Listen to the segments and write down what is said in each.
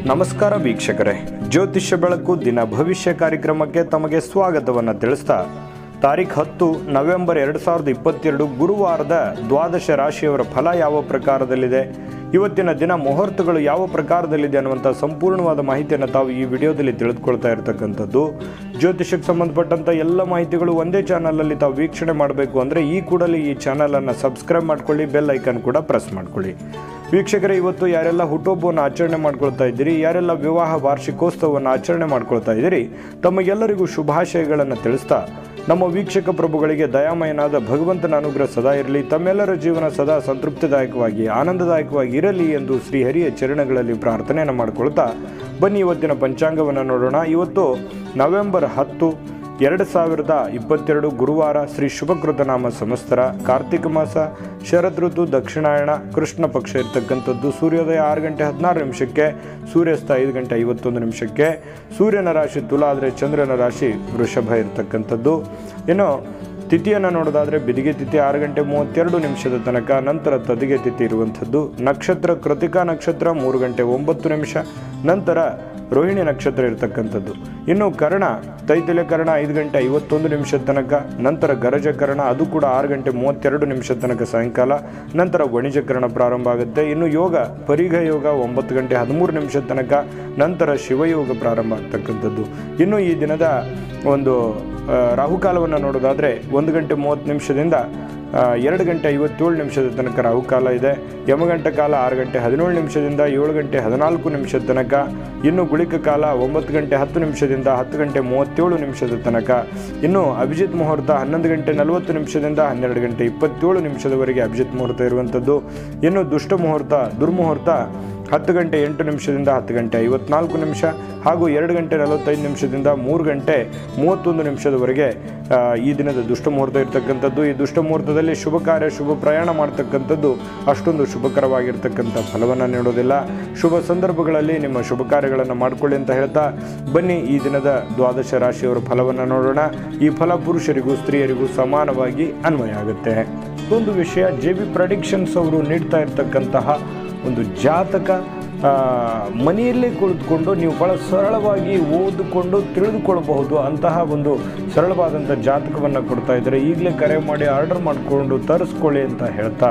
ನಮಸ್ಕಾರ ವೀಕ್ಷಕರೇ ಜ್ಯೋತಿಷ್ಯ ಬೆಳಕು ದಿನ ಭವಿಷ್ಯ ಕಾರ್ಯಕ್ರಮಕ್ಕೆ ತಮಗೆ ಸ್ವಾಗತವನ್ನು ತಿಳಿಸ್ತಾ ತಾರೀಖ್ ಹತ್ತು ನವೆಂಬರ್ ಎರಡು ಸಾವಿರದ ಇಪ್ಪತ್ತೆರಡು ಗುರುವಾರದ ದ್ವಾದಶ ರಾಶಿಯವರ ಫಲ ಯಾವ ಪ್ರಕಾರದಲ್ಲಿದೆ ಇವತ್ತಿನ ದಿನ ಮುಹೂರ್ತಗಳು ಯಾವ ಪ್ರಕಾರದಲ್ಲಿದೆ ಅನ್ನುವಂಥ ಸಂಪೂರ್ಣವಾದ ಮಾಹಿತಿಯನ್ನು ತಾವು ಈ ವಿಡಿಯೋದಲ್ಲಿ ತಿಳಿದುಕೊಳ್ತಾ ಇರತಕ್ಕಂಥದ್ದು ಜ್ಯೋತಿಷಕ್ಕೆ ಸಂಬಂಧಪಟ್ಟಂಥ ಎಲ್ಲ ಮಾಹಿತಿಗಳು ಒಂದೇ ಚಾನಲಲ್ಲಿ ತಾವು ವೀಕ್ಷಣೆ ಮಾಡಬೇಕು ಅಂದರೆ ಈ ಕೂಡಲೇ ಈ ಚಾನಲನ್ನು ಸಬ್ಸ್ಕ್ರೈಬ್ ಮಾಡ್ಕೊಳ್ಳಿ ಬೆಲ್ ಐಕನ್ ಕೂಡ ಪ್ರೆಸ್ ಮಾಡ್ಕೊಳ್ಳಿ ವೀಕ್ಷಕರೇ ಇವತ್ತು ಯಾರೆಲ್ಲ ಹುಟ್ಟುಹಬ್ಬವನ್ನು ಆಚರಣೆ ಮಾಡ್ಕೊಳ್ತಾ ಇದ್ದೀರಿ ಯಾರೆಲ್ಲ ವಿವಾಹ ವಾರ್ಷಿಕೋತ್ಸವವನ್ನು ಆಚರಣೆ ಮಾಡ್ಕೊಳ್ತಾ ಇದ್ದೀರಿ ತಮಗೆಲ್ಲರಿಗೂ ಶುಭಾಶಯಗಳನ್ನು ತಿಳಿಸ್ತಾ ನಮ್ಮ ವೀಕ್ಷಕ ಪ್ರಭುಗಳಿಗೆ ದಯಾಮಯನಾದ ಭಗವಂತನ ಅನುಗ್ರಹ ಸದಾ ಇರಲಿ ತಮ್ಮೆಲ್ಲರ ಜೀವನ ಸದಾ ಸಂತೃಪ್ತಿದಾಯಕವಾಗಿ ಆನಂದದಾಯಕವಾಗಿ ಇರಲಿ ಎಂದು ಶ್ರೀಹರಿಯ ಚರಣಗಳಲ್ಲಿ ಪ್ರಾರ್ಥನೆಯನ್ನು ಮಾಡಿಕೊಳ್ತಾ ಬನ್ನಿ ಇವತ್ತಿನ ಪಂಚಾಂಗವನ್ನು ನೋಡೋಣ ಇವತ್ತು ನವೆಂಬರ್ ಹತ್ತು ಎರಡು ಸಾವಿರದ ಇಪ್ಪತ್ತೆರಡು ಗುರುವಾರ ಶ್ರೀ ಶುಭಕೃತ ನಾಮ ಸಂವತ್ಸರ ಕಾರ್ತಿಕ ಮಾಸ ಶರದ್ ಋತು ದಕ್ಷಿಣಾಯಣ ಕೃಷ್ಣ ಪಕ್ಷ ಇರ್ತಕ್ಕಂಥದ್ದು ಸೂರ್ಯೋದಯ ಆರು ಗಂಟೆ ಹದಿನಾರು ನಿಮಿಷಕ್ಕೆ ಸೂರ್ಯಾಸ್ತ ಐದು ಗಂಟೆ ಐವತ್ತೊಂದು ನಿಮಿಷಕ್ಕೆ ಸೂರ್ಯನ ರಾಶಿ ತುಲಾ ಆದರೆ ಚಂದ್ರನ ರಾಶಿ ವೃಷಭ ಇರ್ತಕ್ಕಂಥದ್ದು ಇನ್ನು ತಿಥಿಯನ್ನು ನೋಡೋದಾದರೆ ಬಿದಿಗೆ ತಿಥಿ ಆರು ಗಂಟೆ ಮೂವತ್ತೆರಡು ನಿಮಿಷದ ತನಕ ನಂತರ ತದಿಗೆ ತಿಥಿ ಇರುವಂಥದ್ದು ನಕ್ಷತ್ರ ಕೃತಿಕಾ ನಕ್ಷತ್ರ ಮೂರು ಗಂಟೆ ಒಂಬತ್ತು ನಿಮಿಷ ನಂತರ ರೋಹಿಣಿ ನಕ್ಷತ್ರ ಇರತಕ್ಕಂಥದ್ದು ಇನ್ನು ಕರ್ಣ ತೈತಲ್ಯ ಕರ್ಣ ಐದು ಗಂಟೆ ಐವತ್ತೊಂದು ನಿಮಿಷದ ತನಕ ನಂತರ ಗರಜ ಕರ್ಣ ಅದು ಕೂಡ ಆರು ಗಂಟೆ ಮೂವತ್ತೆರಡು ನಿಮಿಷದ ತನಕ ಸಾಯಂಕಾಲ ನಂತರ ವಣಿಜ ಕರ್ಣ ಪ್ರಾರಂಭ ಆಗುತ್ತೆ ಇನ್ನು ಯೋಗ ಪರಿಘ ಯೋಗ ಒಂಬತ್ತು ಗಂಟೆ ಹದಿಮೂರು ನಿಮಿಷದ ತನಕ ನಂತರ ಶಿವಯೋಗ ಪ್ರಾರಂಭ ಆಗ್ತಕ್ಕಂಥದ್ದು ಇನ್ನು ಈ ದಿನದ ಒಂದು ಆ, ರಾಹುಕಾಲವನ್ನು ನೋಡೋದಾದರೆ ಒಂದು ಗಂಟೆ ಮೂವತ್ತು ನಿಮಿಷದಿಂದ ಆ, ಎರಡು ಗಂಟೆ ಐವತ್ತೇಳು ನಿಮಿಷದ ತನಕ ರಾಹುಕಾಲ ಇದೆ ಯಮಗಂಟ ಕಾಲ ಆರು ಗಂಟೆ ಹದಿನೇಳು ನಿಮಿಷದಿಂದ ಏಳು ಗಂಟೆ ಹದಿನಾಲ್ಕು ನಿಮಿಷದ ತನಕ ಇನ್ನು ಗುಳಿಕ ಕಾಲ ಒಂಬತ್ತು ಗಂಟೆ ಹತ್ತು ನಿಮಿಷದಿಂದ ಹತ್ತು ಗಂಟೆ ಮೂವತ್ತೇಳು ನಿಮಿಷದ ತನಕ ಇನ್ನು ಅಭಿಜಿತ್ ಮುಹೂರ್ತ ಹನ್ನೊಂದು ಗಂಟೆ ನಲವತ್ತು ನಿಮಿಷದಿಂದ ಹನ್ನೆರಡು ಗಂಟೆ ಇಪ್ಪತ್ತೇಳು ನಿಮಿಷದವರೆಗೆ ಅಭಿಜಿತ್ ಮುಹೂರ್ತ ಇರುವಂಥದ್ದು ಇನ್ನು ದುಷ್ಟ ಮುಹೂರ್ತ ದುರ್ಮುಹೂರ್ತ ಹತ್ತು ಗಂಟೆ ಎಂಟು ನಿಮಿಷದಿಂದ ಹತ್ತು ಗಂಟೆ ಐವತ್ನಾಲ್ಕು ನಿಮಿಷ ಹಾಗೂ ಎರಡು ಗಂಟೆ ನಲವತ್ತೈದು ನಿಮಿಷದಿಂದ ಮೂರು ಗಂಟೆ ಮೂವತ್ತೊಂದು ನಿಮಿಷದವರೆಗೆ ಆ, ಈ ದಿನದ ದುಷ್ಟ ಮುಹೂರ್ತ ಇರ್ತಕ್ಕಂಥದ್ದು ಈ ದುಷ್ಟ ಮುಹೂರ್ತದಲ್ಲಿ ಶುಭ ಕಾರ್ಯ ಶುಭ ಪ್ರಯಾಣ ಮಾಡ್ತಕ್ಕಂಥದ್ದು ಅಷ್ಟೊಂದು ಶುಭಕರವಾಗಿರ್ತಕ್ಕಂಥ ಫಲವನ್ನು ನೀಡೋದಿಲ್ಲ ಶುಭ ಸಂದರ್ಭಗಳಲ್ಲಿ ನಿಮ್ಮ ಶುಭ ಕಾರ್ಯಗಳನ್ನು ಮಾಡಿಕೊಳ್ಳಿ ಅಂತ ಹೇಳ್ತಾ ಬನ್ನಿ ಈ ದಿನದ ದ್ವಾದಶ ರಾಶಿಯವರ ಫಲವನ್ನು ನೋಡೋಣ ಈ ಫಲ ಪುರುಷರಿಗೂ ಸ್ತ್ರೀಯರಿಗೂ ಸಮಾನವಾಗಿ ಅನ್ವಯ ಆಗುತ್ತೆ ಒಂದು ವಿಷಯ ಜೆ ಬಿ ಪ್ರಡಿಕ್ಷನ್ಸ್ ಅವರು ನೀಡ್ತಾ ಇರ್ತಕ್ಕಂತಹ ಒಂದು ಜಾತಕ ಆ, ಮನೆಯಲ್ಲೇ ಕುಳಿತುಕೊಂಡು ನೀವು ಭಾಳ ಸರಳವಾಗಿ ಓದಿಕೊಂಡು ತಿಳಿದುಕೊಳ್ಳಬಹುದು ಅಂತಹ ಒಂದು ಸರಳವಾದಂಥ ಜಾತಕವನ್ನು ಕೊಡ್ತಾ ಇದ್ದಾರೆ ಈಗಲೇ ಕರೆ ಮಾಡಿ ಆರ್ಡರ್ ಮಾಡಿಕೊಂಡು ತರಿಸ್ಕೊಳ್ಳಿ ಅಂತ ಹೇಳ್ತಾ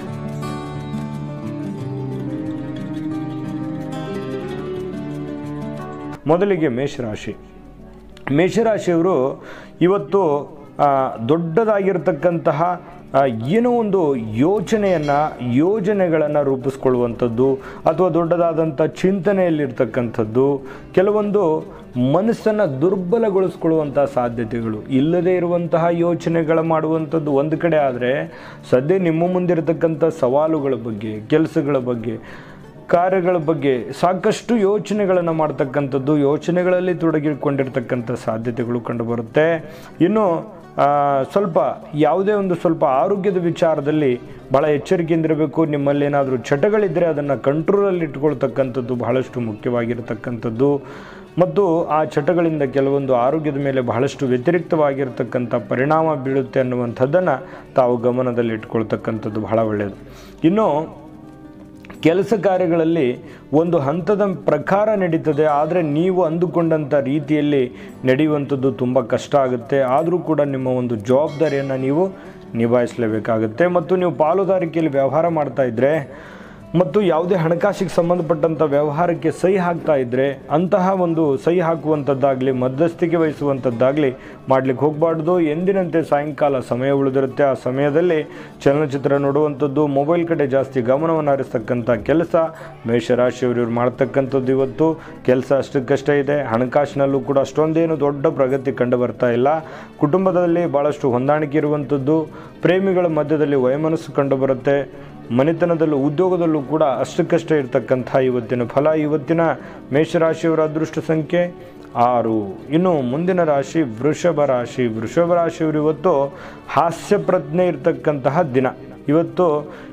ಮೊದಲಿಗೆ ಮೇಷರಾಶಿ ಮೇಷರಾಶಿಯವರು ಇವತ್ತು ಆ, ದೊಡ್ಡದಾಗಿರ್ತಕ್ಕಂತಹ ಆ, ಏನೋ ಒಂದು ಯೋಚನೆಯನ್ನು ಯೋಜನೆಗಳನ್ನು ರೂಪಿಸ್ಕೊಳ್ಳುವಂಥದ್ದು ಅಥವಾ ದೊಡ್ಡದಾದಂಥ ಚಿಂತನೆಯಲ್ಲಿರ್ತಕ್ಕಂಥದ್ದು ಕೆಲವೊಂದು ಮನಸ್ಸನ್ನು ದುರ್ಬಲಗೊಳಿಸ್ಕೊಳ್ಳುವಂಥ ಸಾಧ್ಯತೆಗಳು ಇಲ್ಲದೇ ಇರುವಂತಹ ಯೋಚನೆಗಳ ಮಾಡುವಂಥದ್ದು ಒಂದು ಕಡೆ ಆದರೆ ಸದ್ಯ ನಿಮ್ಮ ಮುಂದಿರತಕ್ಕಂಥ ಸವಾಲುಗಳ ಬಗ್ಗೆ ಕೆಲಸಗಳ ಬಗ್ಗೆ ಕಾರ್ಯಗಳ ಬಗ್ಗೆ ಸಾಕಷ್ಟು ಯೋಚನೆಗಳನ್ನು ಮಾಡ್ತಕ್ಕಂಥದ್ದು ಯೋಚನೆಗಳಲ್ಲಿ ತೊಡಗಿಕೊಂಡಿರ್ತಕ್ಕಂಥ ಸಾಧ್ಯತೆಗಳು ಕಂಡುಬರುತ್ತೆ ಇನ್ನು ಆ, ಸ್ವಲ್ಪ ಯಾವುದೇ ಒಂದು ಸ್ವಲ್ಪ ಆರೋಗ್ಯದ ವಿಚಾರದಲ್ಲಿ ಭಾಳ ಎಚ್ಚರಿಕೆಯಿಂದಿರಬೇಕು ನಿಮ್ಮಲ್ಲಿ ಏನಾದರೂ ಚಟಗಳಿದ್ದರೆ ಅದನ್ನು ಕಂಟ್ರೋಲಲ್ಲಿ ಇಟ್ಕೊಳ್ತಕ್ಕಂಥದ್ದು ಬಹಳಷ್ಟು ಮುಖ್ಯವಾಗಿರ್ತಕ್ಕಂಥದ್ದು ಮತ್ತು ಆ ಚಟಗಳಿಂದ ಕೆಲವೊಂದು ಆರೋಗ್ಯದ ಮೇಲೆ ಬಹಳಷ್ಟು ವ್ಯತಿರಿಕ್ತವಾಗಿರ್ತಕ್ಕಂಥ ಪರಿಣಾಮ ಬೀಳುತ್ತೆ ಅನ್ನುವಂಥದ್ದನ್ನು ತಾವು ಗಮನದಲ್ಲಿ ಇಟ್ಕೊಳ್ತಕ್ಕಂಥದ್ದು ಬಹಳ ಒಳ್ಳೆಯದು ಇನ್ನು ಕೆಲಸ ಕಾರ್ಯಗಳಲ್ಲಿ ಒಂದು ಹಂತದ ಪ್ರಕಾರ ನಡೀತದೆ ಆದರೆ ನೀವು ಅಂದುಕೊಂಡಂಥ ರೀತಿಯಲ್ಲಿ ನಡೆಯುವಂಥದ್ದು ತುಂಬ ಕಷ್ಟ ಆಗುತ್ತೆ ಆದರೂ ಕೂಡ ನಿಮ್ಮ ಒಂದು ಜವಾಬ್ದಾರಿಯನ್ನು ನೀವು ನಿಭಾಯಿಸಲೇಬೇಕಾಗುತ್ತೆ ಮತ್ತು ನೀವು ಪಾಲುದಾರಿಕೆಯಲ್ಲಿ ವ್ಯವಹಾರ ಮಾಡ್ತಾ ಇದ್ದರೆ ಮತ್ತು ಯಾವುದೇ ಹಣಕಾಸಿಗೆ ಸಂಬಂಧಪಟ್ಟಂಥ ವ್ಯವಹಾರಕ್ಕೆ ಸಹಿ ಹಾಕ್ತಾ ಇದ್ದರೆ ಅಂತಹ ಒಂದು ಸಹಿ ಹಾಕುವಂಥದ್ದಾಗಲಿ ಮಧ್ಯಸ್ಥಿಕೆ ವಹಿಸುವಂಥದ್ದಾಗಲಿ ಮಾಡಲಿಕ್ಕೆ ಹೋಗಬಾರ್ದು ಎಂದಿನಂತೆ ಸಾಯಂಕಾಲ ಸಮಯ ಉಳಿದಿರುತ್ತೆ ಆ ಸಮಯದಲ್ಲಿ ಚಲನಚಿತ್ರ ನೋಡುವಂಥದ್ದು ಮೊಬೈಲ್ ಕಡೆ ಜಾಸ್ತಿ ಗಮನವನ್ನು ಹರಿಸ್ತಕ್ಕಂಥ ಕೆಲಸ ಮೇಷರಾಶಿಯವರು ಇವ್ರು ಮಾಡ್ತಕ್ಕಂಥದ್ದು ಇವತ್ತು ಕೆಲಸ ಅಷ್ಟಕ್ಕಷ್ಟೇ ಇದೆ ಹಣಕಾಸಿನಲ್ಲೂ ಕೂಡ ಅಷ್ಟೊಂದೇನು ದೊಡ್ಡ ಪ್ರಗತಿ ಕಂಡು ಬರ್ತಾ ಇಲ್ಲ ಕುಟುಂಬದಲ್ಲಿ ಭಾಳಷ್ಟು ಹೊಂದಾಣಿಕೆ ಇರುವಂಥದ್ದು ಪ್ರೇಮಿಗಳ ಮಧ್ಯದಲ್ಲಿ ವಯಮನಸ್ಸು ಕಂಡು ಬರುತ್ತೆ ಮನೆತನದಲ್ಲೂ ಉದ್ಯೋಗದಲ್ಲೂ ಕೂಡ ಅಷ್ಟಕ್ಕಷ್ಟೇ ಇರತಕ್ಕಂಥ ಇವತ್ತಿನ ಫಲ ಇವತ್ತಿನ ಮೇಷರಾಶಿಯವರ ಅದೃಷ್ಟ ಸಂಖ್ಯೆ ಆರು ಇನ್ನು ಮುಂದಿನ ರಾಶಿ ವೃಷಭ ರಾಶಿ ವೃಷಭ ರಾಶಿಯವರು ಇವತ್ತು ಹಾಸ್ಯ ಪ್ರಜ್ಞೆ ಇರತಕ್ಕಂತಹ ದಿನ ಇವತ್ತು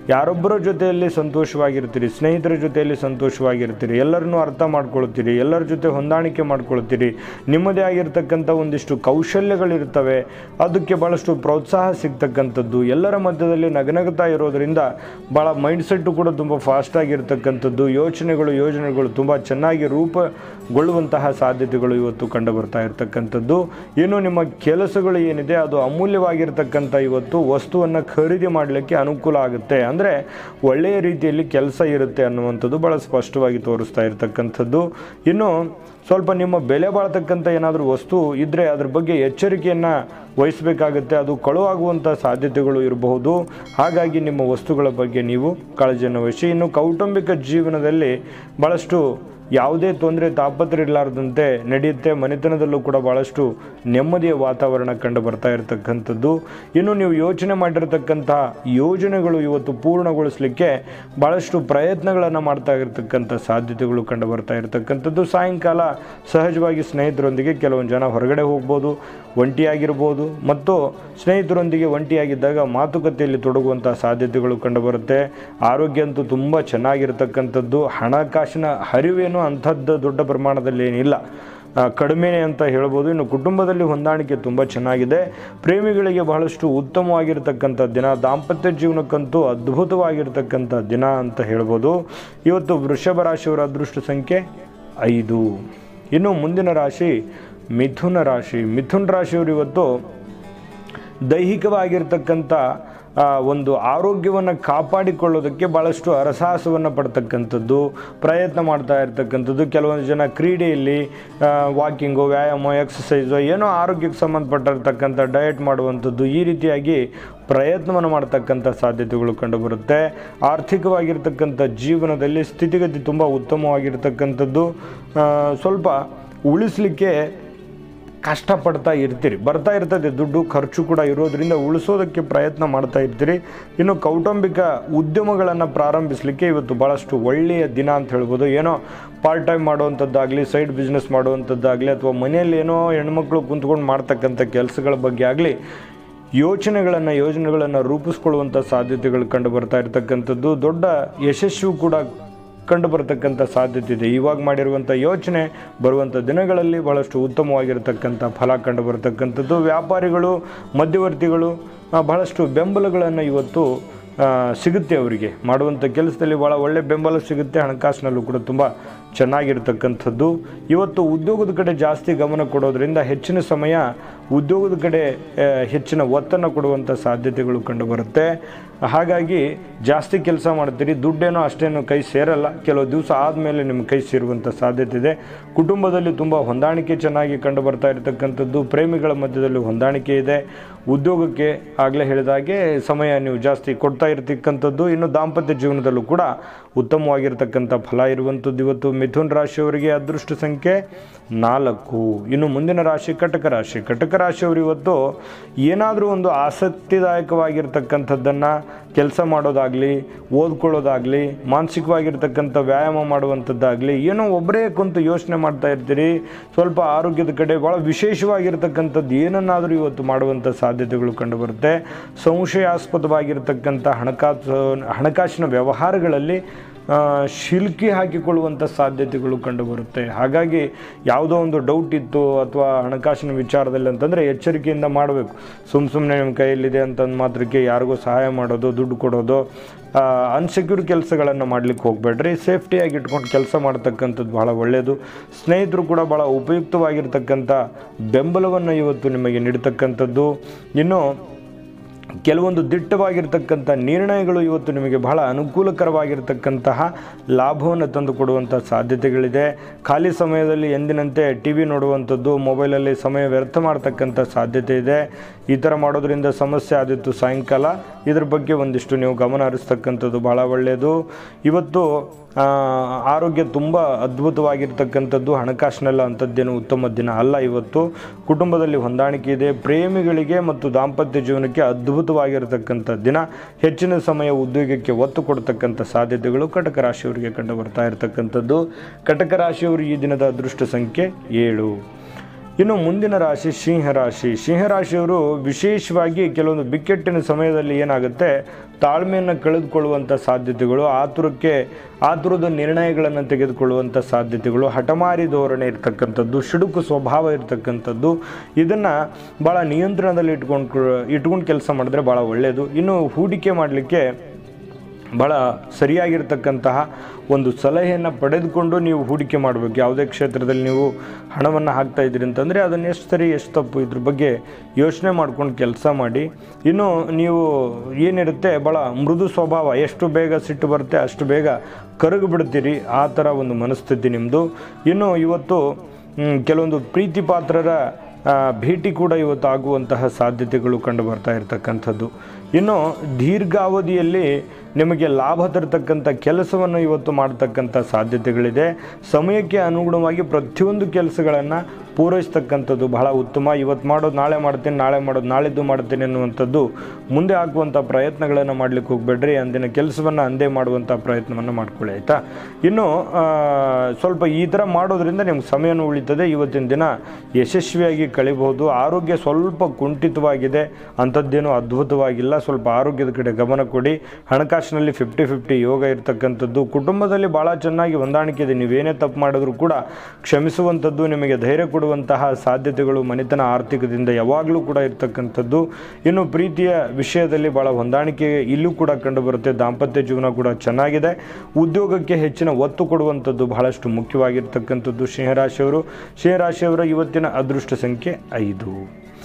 ಯಾರೊಬ್ಬರ ಜೊತೆಯಲ್ಲಿ ಸಂತೋಷವಾಗಿರ್ತೀರಿ ಸ್ನೇಹಿತರ ಜೊತೆಯಲ್ಲಿ ಸಂತೋಷವಾಗಿರ್ತೀರಿ ಎಲ್ಲರನ್ನೂ ಅರ್ಥ ಮಾಡ್ಕೊಳ್ತೀರಿ ಎಲ್ಲರ ಜೊತೆ ಹೊಂದಾಣಿಕೆ ಮಾಡ್ಕೊಳ್ತೀರಿ ನಿಮ್ಮದೇ ಆಗಿರ್ತಕ್ಕಂಥ ಒಂದಿಷ್ಟು ಕೌಶಲ್ಯಗಳಿರ್ತವೆ ಅದಕ್ಕೆ ಭಾಳಷ್ಟು ಪ್ರೋತ್ಸಾಹ ಸಿಗ್ತಕ್ಕಂಥದ್ದು ಎಲ್ಲರ ಮಧ್ಯದಲ್ಲಿ ನಗನಗ್ತಾ ಇರೋದರಿಂದ ಭಾಳ ಮೈಂಡ್ಸೆಟ್ಟು ಕೂಡ ತುಂಬ ಫಾಸ್ಟಾಗಿರ್ತಕ್ಕಂಥದ್ದು ಯೋಚನೆಗಳು ಯೋಜನೆಗಳು ತುಂಬ ಚೆನ್ನಾಗಿ ರೂಪುಗೊಳ್ಳುವಂತಹ ಸಾಧ್ಯತೆಗಳು ಇವತ್ತು ಕಂಡು ಬರ್ತಾ ಇರತಕ್ಕಂಥದ್ದು ಇನ್ನು ನಿಮ್ಮ ಕೆಲಸಗಳು ಏನಿದೆ ಅದು ಅಮೂಲ್ಯವಾಗಿರ್ತಕ್ಕಂಥ ಇವತ್ತು ವಸ್ತುವನ್ನು ಖರೀದಿ ಮಾಡಲಿಕ್ಕೆ ಅನುಕೂಲ ಆಗುತ್ತೆ ಅಂದರೆ ಒಳ್ಳೆಯ ರೀತಿಯಲ್ಲಿ ಕೆಲಸ ಇರುತ್ತೆ ಅನ್ನುವಂಥದ್ದು ಭಾಳ ಸ್ಪಷ್ಟವಾಗಿ ತೋರಿಸ್ತಾ ಇರತಕ್ಕಂಥದ್ದು ಇನ್ನು ಸ್ವಲ್ಪ ನಿಮ್ಮ ಬೆಲೆ ಬಾಳ್ತಕ್ಕಂಥ ಏನಾದರೂ ವಸ್ತು ಇದ್ದರೆ ಅದ್ರ ಬಗ್ಗೆ ಎಚ್ಚರಿಕೆಯನ್ನು ವಹಿಸಬೇಕಾಗುತ್ತೆ ಅದು ಕಳುವಾಗುವಂಥ ಸಾಧ್ಯತೆಗಳು ಇರಬಹುದು ಹಾಗಾಗಿ ನಿಮ್ಮ ವಸ್ತುಗಳ ಬಗ್ಗೆ ನೀವು ಕಾಳಜಿಯನ್ನು ವಹಿಸಿ ಇನ್ನು ಕೌಟುಂಬಿಕ ಜೀವನದಲ್ಲಿ ಭಾಳಷ್ಟು ಯಾವುದೇ ತೊಂದರೆ ತಾಪತ್ರ ಇರಲಾರ್ದಂತೆ ನಡೆಯುತ್ತೆ ಮನೆತನದಲ್ಲೂ ಕೂಡ ಭಾಳಷ್ಟು ನೆಮ್ಮದಿಯ ವಾತಾವರಣ ಕಂಡು ಬರ್ತಾ ಇರತಕ್ಕಂಥದ್ದು ಇನ್ನು ನೀವು ಯೋಚನೆ ಮಾಡಿರ್ತಕ್ಕಂಥ ಯೋಜನೆಗಳು ಇವತ್ತು ಪೂರ್ಣಗೊಳಿಸಲಿಕ್ಕೆ ಭಾಳಷ್ಟು ಪ್ರಯತ್ನಗಳನ್ನು ಮಾಡ್ತಾ ಇರತಕ್ಕಂಥ ಸಾಧ್ಯತೆಗಳು ಕಂಡು ಬರ್ತಾ ಇರತಕ್ಕಂಥದ್ದು ಸಾಯಂಕಾಲ ಸಹಜವಾಗಿ ಸ್ನೇಹಿತರೊಂದಿಗೆ ಕೆಲವೊಂದು ಜನ ಹೊರಗಡೆ ಹೋಗ್ಬೋದು ಒಂಟಿಯಾಗಿರ್ಬೋದು ಮತ್ತು ಸ್ನೇಹಿತರೊಂದಿಗೆ ಒಂಟಿಯಾಗಿದ್ದಾಗ ಮಾತುಕತೆಯಲ್ಲಿ ತೊಡಗುವಂಥ ಸಾಧ್ಯತೆಗಳು ಕಂಡುಬರುತ್ತೆ ಆರೋಗ್ಯ ಅಂತೂ ತುಂಬ ಚೆನ್ನಾಗಿರ್ತಕ್ಕಂಥದ್ದು ಹಣಕಾಸಿನ ಹರಿವೇನು ಅಂಥದ್ದು ದೊಡ್ಡ ಪ್ರಮಾಣದಲ್ಲಿ ಏನಿಲ್ಲ ಆ, ಕಡಿಮೆನೇ ಅಂತ ಹೇಳ್ಬೋದು ಇನ್ನು ಕುಟುಂಬದಲ್ಲಿ ಹೊಂದಾಣಿಕೆ ತುಂಬ ಚೆನ್ನಾಗಿದೆ ಪ್ರೇಮಿಗಳಿಗೆ ಬಹಳಷ್ಟು ಉತ್ತಮವಾಗಿರ್ತಕ್ಕಂಥ ದಿನ ದಾಂಪತ್ಯ ಜೀವನಕ್ಕಂತೂ ಅದ್ಭುತವಾಗಿರ್ತಕ್ಕಂಥ ದಿನ ಅಂತ ಹೇಳ್ಬೋದು ಇವತ್ತು ವೃಷಭ ರಾಶಿಯವರ ಅದೃಷ್ಟ ಸಂಖ್ಯೆ ಐದು ಇನ್ನು ಮುಂದಿನ ರಾಶಿ ಮಿಥುನ ರಾಶಿ ಮಿಥುನ ರಾಶಿಯವರು ಇವತ್ತು ದೈಹಿಕವಾಗಿರ್ತಕ್ಕಂಥ ಆ, ಒಂದು ಆರೋಗ್ಯವನ್ನು ಕಾಪಾಡಿಕೊಳ್ಳೋದಕ್ಕೆ ಭಾಳಷ್ಟು ಹರಸಾಹಸವನ್ನು ಪಡ್ತಕ್ಕಂಥದ್ದು ಪ್ರಯತ್ನ ಮಾಡ್ತಾ ಇರ್ತಕ್ಕಂಥದ್ದು ಕೆಲವೊಂದು ಜನ ಕ್ರೀಡೆಯಲ್ಲಿ ವಾಕಿಂಗು ವ್ಯಾಯಾಮ ಎಕ್ಸಸೈಸು ಏನೋ ಆರೋಗ್ಯಕ್ಕೆ ಸಂಬಂಧಪಟ್ಟಿರ್ತಕ್ಕಂಥ ಡಯಟ್ ಮಾಡುವಂಥದ್ದು ಈ ರೀತಿಯಾಗಿ ಪ್ರಯತ್ನವನ್ನು ಮಾಡ್ತಕ್ಕಂಥ ಸಾಧ್ಯತೆಗಳು ಕಂಡುಬರುತ್ತೆ ಆರ್ಥಿಕವಾಗಿರ್ತಕ್ಕಂಥ ಜೀವನದಲ್ಲಿ ಸ್ಥಿತಿಗತಿ ತುಂಬ ಉತ್ತಮವಾಗಿರ್ತಕ್ಕಂಥದ್ದು ಆ, ಸ್ವಲ್ಪ ಉಳಿಸಲಿಕ್ಕೆ ಕಷ್ಟಪಡ್ತಾ ಇರ್ತೀರಿ ಬರ್ತಾ ಇರ್ತದೆ ದುಡ್ಡು ಖರ್ಚು ಕೂಡ ಇರೋದ್ರಿಂದ ಉಳಿಸೋದಕ್ಕೆ ಪ್ರಯತ್ನ ಮಾಡ್ತಾ ಇರ್ತೀರಿ ಇನ್ನು ಕೌಟುಂಬಿಕ ಉದ್ಯಮಗಳನ್ನು ಪ್ರಾರಂಭಿಸಲಿಕ್ಕೆ ಇವತ್ತು ಭಾಳಷ್ಟು ಒಳ್ಳೆಯ ದಿನ ಅಂತ ಹೇಳ್ಬೋದು ಏನೋ ಪಾರ್ಟ್ ಟೈಮ್ ಮಾಡುವಂಥದ್ದಾಗಲಿ ಸೈಡ್ ಬಿಸ್ನೆಸ್ ಮಾಡುವಂಥದ್ದಾಗಲಿ ಅಥವಾ ಮನೆಯಲ್ಲಿ ಏನೋ ಹೆಣ್ಮಕ್ಳು ಕುಂತ್ಕೊಂಡು ಮಾಡ್ತಕ್ಕಂಥ ಕೆಲಸಗಳ ಬಗ್ಗೆ ಆಗಲಿ ಯೋಚನೆಗಳನ್ನು ಯೋಜನೆಗಳನ್ನು ರೂಪಿಸ್ಕೊಳ್ಳುವಂಥ ಸಾಧ್ಯತೆಗಳು ಕಂಡು ಬರ್ತಾ ಇರತಕ್ಕಂಥದ್ದು ದೊಡ್ಡ ಯಶಸ್ಸು ಕೂಡ ಕಂಡು ಬರತಕ್ಕಂಥ ಸಾಧ್ಯತೆ ಇದೆ ಇವಾಗ ಮಾಡಿರುವಂಥ ಯೋಚನೆ ಬರುವಂಥ ದಿನಗಳಲ್ಲಿ ಭಾಳಷ್ಟು ಉತ್ತಮವಾಗಿರತಕ್ಕಂಥ ಫಲ ಕಂಡು ಬರತಕ್ಕಂಥದ್ದು ವ್ಯಾಪಾರಿಗಳು ಮಧ್ಯವರ್ತಿಗಳು ಆ, ಬಹಳಷ್ಟು ಬೆಂಬಲಗಳನ್ನು ಇವತ್ತು ಆ, ಸಿಗುತ್ತೆ ಅವರಿಗೆ ಮಾಡುವಂಥ ಕೆಲಸದಲ್ಲಿ ಭಾಳ ಒಳ್ಳೆ ಬೆಂಬಲ ಸಿಗುತ್ತೆ ಹಣಕಾಸಿನಲ್ಲೂ ಕೂಡ ತುಂಬ ಚೆನ್ನಾಗಿರ್ತಕ್ಕಂಥದ್ದು ಇವತ್ತು ಉದ್ಯೋಗದ ಕಡೆ ಜಾಸ್ತಿ ಗಮನ ಕೊಡೋದ್ರಿಂದ ಹೆಚ್ಚಿನ ಸಮಯ ಉದ್ಯೋಗದ ಕಡೆ ಆ, ಹೆಚ್ಚಿನ ಒತ್ತನ್ನು ಕೊಡುವಂಥ ಸಾಧ್ಯತೆಗಳು ಕಂಡುಬರುತ್ತೆ ಹಾಗಾಗಿ ಜಾಸ್ತಿ ಕೆಲಸ ಮಾಡ್ತೀರಿ ದುಡ್ಡೇನೋ ಅಷ್ಟೇನು ಕೈ ಸೇರಲ್ಲ ಕೆಲವು ದಿವಸ ಆದಮೇಲೆ ನಿಮ್ಮ ಕೈ ಸೇರುವಂಥ ಸಾಧ್ಯತೆ ಇದೆ ಕುಟುಂಬದಲ್ಲಿ ತುಂಬ ಹೊಂದಾಣಿಕೆ ಚೆನ್ನಾಗಿ ಕಂಡು ಬರ್ತಾ ಇರತಕ್ಕಂಥದ್ದು ಪ್ರೇಮಿಗಳ ಮಧ್ಯದಲ್ಲಿ ಹೊಂದಾಣಿಕೆ ಇದೆ ಉದ್ಯೋಗಕ್ಕೆ ಆಗಲೇ ಹೇಳಿದಾಗೆ ಸಮಯ ನೀವು ಜಾಸ್ತಿ ಕೊಡ್ತಾ ಇರತಕ್ಕಂಥದ್ದು ಇನ್ನು ದಾಂಪತ್ಯ ಜೀವನದಲ್ಲೂ ಕೂಡ ಉತ್ತಮವಾಗಿರ್ತಕ್ಕಂಥ ಫಲ ಇರುವಂಥದ್ದು ಇವತ್ತು ಮಿಥುನ್ ರಾಶಿಯವರಿಗೆ ಅದೃಷ್ಟ ಸಂಖ್ಯೆ ನಾಲ್ಕು ಇನ್ನು ಮುಂದಿನ ರಾಶಿ ಕಟಕ ರಾಶಿ ಕಟಕ ರಾಶಿಯವರು ಇವತ್ತು ಏನಾದರೂ ಒಂದು ಆಸಕ್ತಿದಾಯಕವಾಗಿರ್ತಕ್ಕಂಥದ್ದನ್ನು ಕೆಲಸ ಮಾಡೋದಾಗಲಿ ಓದ್ಕೊಳ್ಳೋದಾಗಲಿ ಮಾನಸಿಕವಾಗಿರ್ತಕ್ಕಂಥ ವ್ಯಾಯಾಮ ಮಾಡುವಂಥದ್ದಾಗಲಿ ಏನೋ ಒಬ್ಬರೇ ಕುಂತು ಯೋಚನೆ ಮಾಡ್ತಾ ಇರ್ತೀರಿ ಸ್ವಲ್ಪ ಆರೋಗ್ಯದ ಕಡೆ ಭಾಳ ವಿಶೇಷವಾಗಿರ್ತಕ್ಕಂಥದ್ದು ಏನನ್ನಾದರೂ ಇವತ್ತು ಮಾಡುವಂಥ ಸಾಧ್ಯತೆಗಳು ಕಂಡುಬರುತ್ತೆ ಸಂಶಯಾಸ್ಪದವಾಗಿರ್ತಕ್ಕಂಥ ಹಣಕಾಸು ಹಣಕಾಸಿನ ವ್ಯವಹಾರಗಳಲ್ಲಿ ಆ, ಶಿಲ್ಕಿ ಹಾಕಿಕೊಳ್ಳುವಂಥ ಸಾಧ್ಯತೆಗಳು ಕಂಡುಬರುತ್ತೆ ಹಾಗಾಗಿ ಯಾವುದೋ ಒಂದು ಡೌಟ್ ಇತ್ತು ಅಥವಾ ಹಣಕಾಸಿನ ವಿಚಾರದಲ್ಲಿ ಅಂತಂದರೆ ಎಚ್ಚರಿಕೆಯಿಂದ ಮಾಡಬೇಕು ಸುಮ್ಮ ಸುಮ್ಮನೆ ನಿಮ್ಮ ಕೈಯಲ್ಲಿದೆ ಅಂತಂದು ಮಾತ್ರಕ್ಕೆ ಯಾರಿಗೋ ಸಹಾಯ ಮಾಡೋದು ದುಡ್ಡು ಕೊಡೋದು ಅನ್ಸೆಕ್ಯೂರ್ ಕೆಲಸಗಳನ್ನು ಮಾಡಲಿಕ್ಕೆ ಹೋಗಬೇಡ್ರಿ ಸೇಫ್ಟಿಯಾಗಿ ಇಟ್ಕೊಂಡು ಕೆಲಸ ಮಾಡ್ತಕ್ಕಂಥದ್ದು ಭಾಳ ಒಳ್ಳೆಯದು ಸ್ನೇಹಿತರು ಕೂಡ ಭಾಳ ಉಪಯುಕ್ತವಾಗಿರ್ತಕ್ಕಂಥ ಬೆಂಬಲವನ್ನು ಇವತ್ತು ನಿಮಗೆ ನೀಡ್ತಕ್ಕಂಥದ್ದು ಇನ್ನು ಕೆಲವೊಂದು ದಿಟ್ಟವಾಗಿರ್ತಕ್ಕಂಥ ನಿರ್ಣಯಗಳು ಇವತ್ತು ನಿಮಗೆ ಬಹಳ ಅನುಕೂಲಕರವಾಗಿರ್ತಕ್ಕಂತಹ ಲಾಭವನ್ನು ತಂದುಕೊಡುವಂಥ ಸಾಧ್ಯತೆಗಳಿದೆ ಖಾಲಿ ಸಮಯದಲ್ಲಿ ಎಂದಿನಂತೆ ಟಿ ವಿ ನೋಡುವಂಥದ್ದು ಮೊಬೈಲಲ್ಲಿ ಸಮಯ ವ್ಯರ್ಥ ಮಾಡ್ತಕ್ಕಂಥ ಸಾಧ್ಯತೆ ಇದೆ ಈ ಥರ ಮಾಡೋದ್ರಿಂದ ಸಮಸ್ಯೆ ಆದಿತ್ತು ಸಾಯಂಕಾಲ ಇದ್ರ ಬಗ್ಗೆ ಒಂದಿಷ್ಟು ನೀವು ಗಮನ ಹರಿಸ್ತಕ್ಕಂಥದ್ದು ಭಾಳ ಒಳ್ಳೆಯದು ಇವತ್ತು ಆ, ಆರೋಗ್ಯ ತುಂಬ ಅದ್ಭುತವಾಗಿರ್ತಕ್ಕಂಥದ್ದು ಹಣಕಾಸಿನೆಲ್ಲ ಅಂಥದ್ದೇನು ಉತ್ತಮ ದಿನ ಅಲ್ಲ ಇವತ್ತು ಕುಟುಂಬದಲ್ಲಿ ಹೊಂದಾಣಿಕೆ ಇದೆ ಪ್ರೇಮಿಗಳಿಗೆ ಮತ್ತು ದಾಂಪತ್ಯ ಜೀವನಕ್ಕೆ ಅದ್ಭುತವಾಗಿರತಕ್ಕಂಥ ದಿನ ಹೆಚ್ಚಿನ ಸಮಯ ಉದ್ಯೋಗಕ್ಕೆ ಒತ್ತು ಕೊಡ್ತಕ್ಕಂಥ ಸಾಧ್ಯತೆಗಳು ಕಟಕ ರಾಶಿಯವರಿಗೆ ಕಂಡು ಬರ್ತಾ ಇರತಕ್ಕಂಥದ್ದು ಕಟಕ ರಾಶಿಯವರು ಈ ದಿನದ ಅದೃಷ್ಟ ಸಂಖ್ಯೆ ಏಳು ಇನ್ನು ಮುಂದಿನ ರಾಶಿ ಸಿಂಹರಾಶಿ ಸಿಂಹರಾಶಿಯವರು ವಿಶೇಷವಾಗಿ ಕೆಲವೊಂದು ಬಿಕ್ಕಟ್ಟಿನ ಸಮಯದಲ್ಲಿ ಏನಾಗುತ್ತೆ ತಾಳ್ಮೆಯನ್ನು ಕಳೆದುಕೊಳ್ಳುವಂಥ ಸಾಧ್ಯತೆಗಳು ಆತುರಕ್ಕೆ ಆತುರದ ನಿರ್ಣಯಗಳನ್ನು ತೆಗೆದುಕೊಳ್ಳುವಂಥ ಸಾಧ್ಯತೆಗಳು ಹಠಮಾರಿ ಧೋರಣೆ ಇರ್ತಕ್ಕಂಥದ್ದು ಸಿಡುಕು ಸ್ವಭಾವ ಇರ್ತಕ್ಕಂಥದ್ದು ಇದನ್ನು ಭಾಳ ನಿಯಂತ್ರಣದಲ್ಲಿ ಇಟ್ಕೊಂಡು ಇಟ್ಕೊಂಡು ಕೆಲಸ ಮಾಡಿದ್ರೆ ಭಾಳ ಒಳ್ಳೆಯದು ಇನ್ನು ಹೂಡಿಕೆ ಮಾಡಲಿಕ್ಕೆ ಭಾಳ ಸರಿಯಾಗಿರ್ತಕ್ಕಂತಹ ಒಂದು ಸಲಹೆಯನ್ನು ಪಡೆದುಕೊಂಡು ನೀವು ಹೂಡಿಕೆ ಮಾಡಬೇಕು ಯಾವುದೇ ಕ್ಷೇತ್ರದಲ್ಲಿ ನೀವು ಹಣವನ್ನು ಹಾಕ್ತಾ ಇದ್ದೀರಿ ಅಂತಂದರೆ ಅದನ್ನು ಎಷ್ಟು ಸರಿ ಎಷ್ಟು ತಪ್ಪು ಇದ್ರ ಬಗ್ಗೆ ಯೋಚನೆ ಮಾಡ್ಕೊಂಡು ಕೆಲಸ ಮಾಡಿ ಇನ್ನು ನೀವು ಏನಿರುತ್ತೆ ಭಾಳ ಮೃದು ಸ್ವಭಾವ ಎಷ್ಟು ಬೇಗ ಸಿಟ್ಟು ಬರುತ್ತೆ ಅಷ್ಟು ಬೇಗ ಕರಗಿ ಬಿಡ್ತೀರಿ ಆ ಥರ ಒಂದು ಮನಸ್ಥಿತಿ ನಿಮ್ಮದು ಇನ್ನು ಇವತ್ತು ಮ್, ಕೆಲವೊಂದು ಪ್ರೀತಿ ಪಾತ್ರರ ಆ, ಭೇಟಿ ಕೂಡ ಇವತ್ತು ಆಗುವಂತಹ ಸಾಧ್ಯತೆಗಳು ಕಂಡು ಬರ್ತಾ ಇರತಕ್ಕಂಥದ್ದು ಇನ್ನು ದೀರ್ಘಾವಧಿಯಲ್ಲಿ ನಿಮಗೆ ಲಾಭ ತರತಕ್ಕಂಥ ಕೆಲಸವನ್ನು ಇವತ್ತು ಮಾಡ್ತಕ್ಕಂಥ ಸಾಧ್ಯತೆಗಳಿದೆ ಸಮಯಕ್ಕೆ ಅನುಗುಣವಾಗಿ ಪ್ರತಿಯೊಂದು ಕೆಲಸಗಳನ್ನು ಪೂರೈಸ್ತಕ್ಕಂಥದ್ದು ಬಹಳ ಉತ್ತಮ ಇವತ್ತು ಮಾಡೋದು ನಾಳೆ ಮಾಡ್ತೀನಿ ನಾಳೆ ಮಾಡೋದು ನಾಳಿದ್ದು ಮಾಡ್ತೀನಿ ಅನ್ನುವಂಥದ್ದು ಮುಂದೆ ಹಾಕುವಂಥ ಪ್ರಯತ್ನಗಳನ್ನು ಮಾಡಲಿಕ್ಕೆ ಹೋಗಬೇಡ್ರಿ ಅಂದಿನ ಕೆಲಸವನ್ನು ಅಂದೇ ಮಾಡುವಂಥ ಪ್ರಯತ್ನವನ್ನು ಮಾಡ್ಕೊಳ್ಳಿ ಆಯಿತಾ ಇನ್ನು ಆ, ಸ್ವಲ್ಪ ಈ ಥರ ಮಾಡೋದ್ರಿಂದ ನಿಮ್ಗೆ ಸಮಯನೂ ಉಳಿತದೆ ಇವತ್ತಿನ ದಿನ ಯಶಸ್ವಿಯಾಗಿ ಕಳಿಬಹುದು ಆರೋಗ್ಯ ಸ್ವಲ್ಪ ಕುಂಠಿತವಾಗಿದೆ ಅಂಥದ್ದೇನು ಅದ್ಭುತವಾಗಿಲ್ಲ ಸ್ವಲ್ಪ ಆರೋಗ್ಯದ ಕಡೆ ಗಮನ ಕೊಡಿ ಹಣಕಾಸಿನಲ್ಲಿ ಫಿಫ್ಟಿ ಫಿಫ್ಟಿ ಯೋಗ ಇರ್ತಕ್ಕಂಥದ್ದು ಕುಟುಂಬದಲ್ಲಿ ಭಾಳ ಚೆನ್ನಾಗಿ ಹೊಂದಾಣಿಕೆ ಇದೆ ನೀವೇನೇ ತಪ್ಪು ಮಾಡಿದ್ರು ಕೂಡ ಕ್ಷಮಿಸುವಂಥದ್ದು ನಿಮಗೆ ಧೈರ್ಯ ಕೊಡುವಂತಹ ಸಾಧ್ಯತೆಗಳು ಮನೆತನ ಆರ್ಥಿಕದಿಂದ ಯಾವಾಗಲೂ ಕೂಡ ಇರ್ತಕ್ಕಂಥದ್ದು ಇನ್ನು ಪ್ರೀತಿಯ ವಿಷಯದಲ್ಲಿ ಭಾಳ ಹೊಂದಾಣಿಕೆ ಇಲ್ಲೂ ಕೂಡ ಕಂಡುಬರುತ್ತೆ ದಾಂಪತ್ಯ ಜೀವನ ಕೂಡ ಚೆನ್ನಾಗಿದೆ ಉದ್ಯೋಗಕ್ಕೆ ಹೆಚ್ಚಿನ ಒತ್ತು ಕೊಡುವಂಥದ್ದು ಬಹಳಷ್ಟು ಮುಖ್ಯವಾಗಿರ್ತಕ್ಕಂಥದ್ದು ಸಿಂಹರಾಶಿಯವರು ಸಿಂಹರಾಶಿಯವರ ಇವತ್ತಿನ ಅದೃಷ್ಟ ಸಂಖ್ಯೆ ಐದು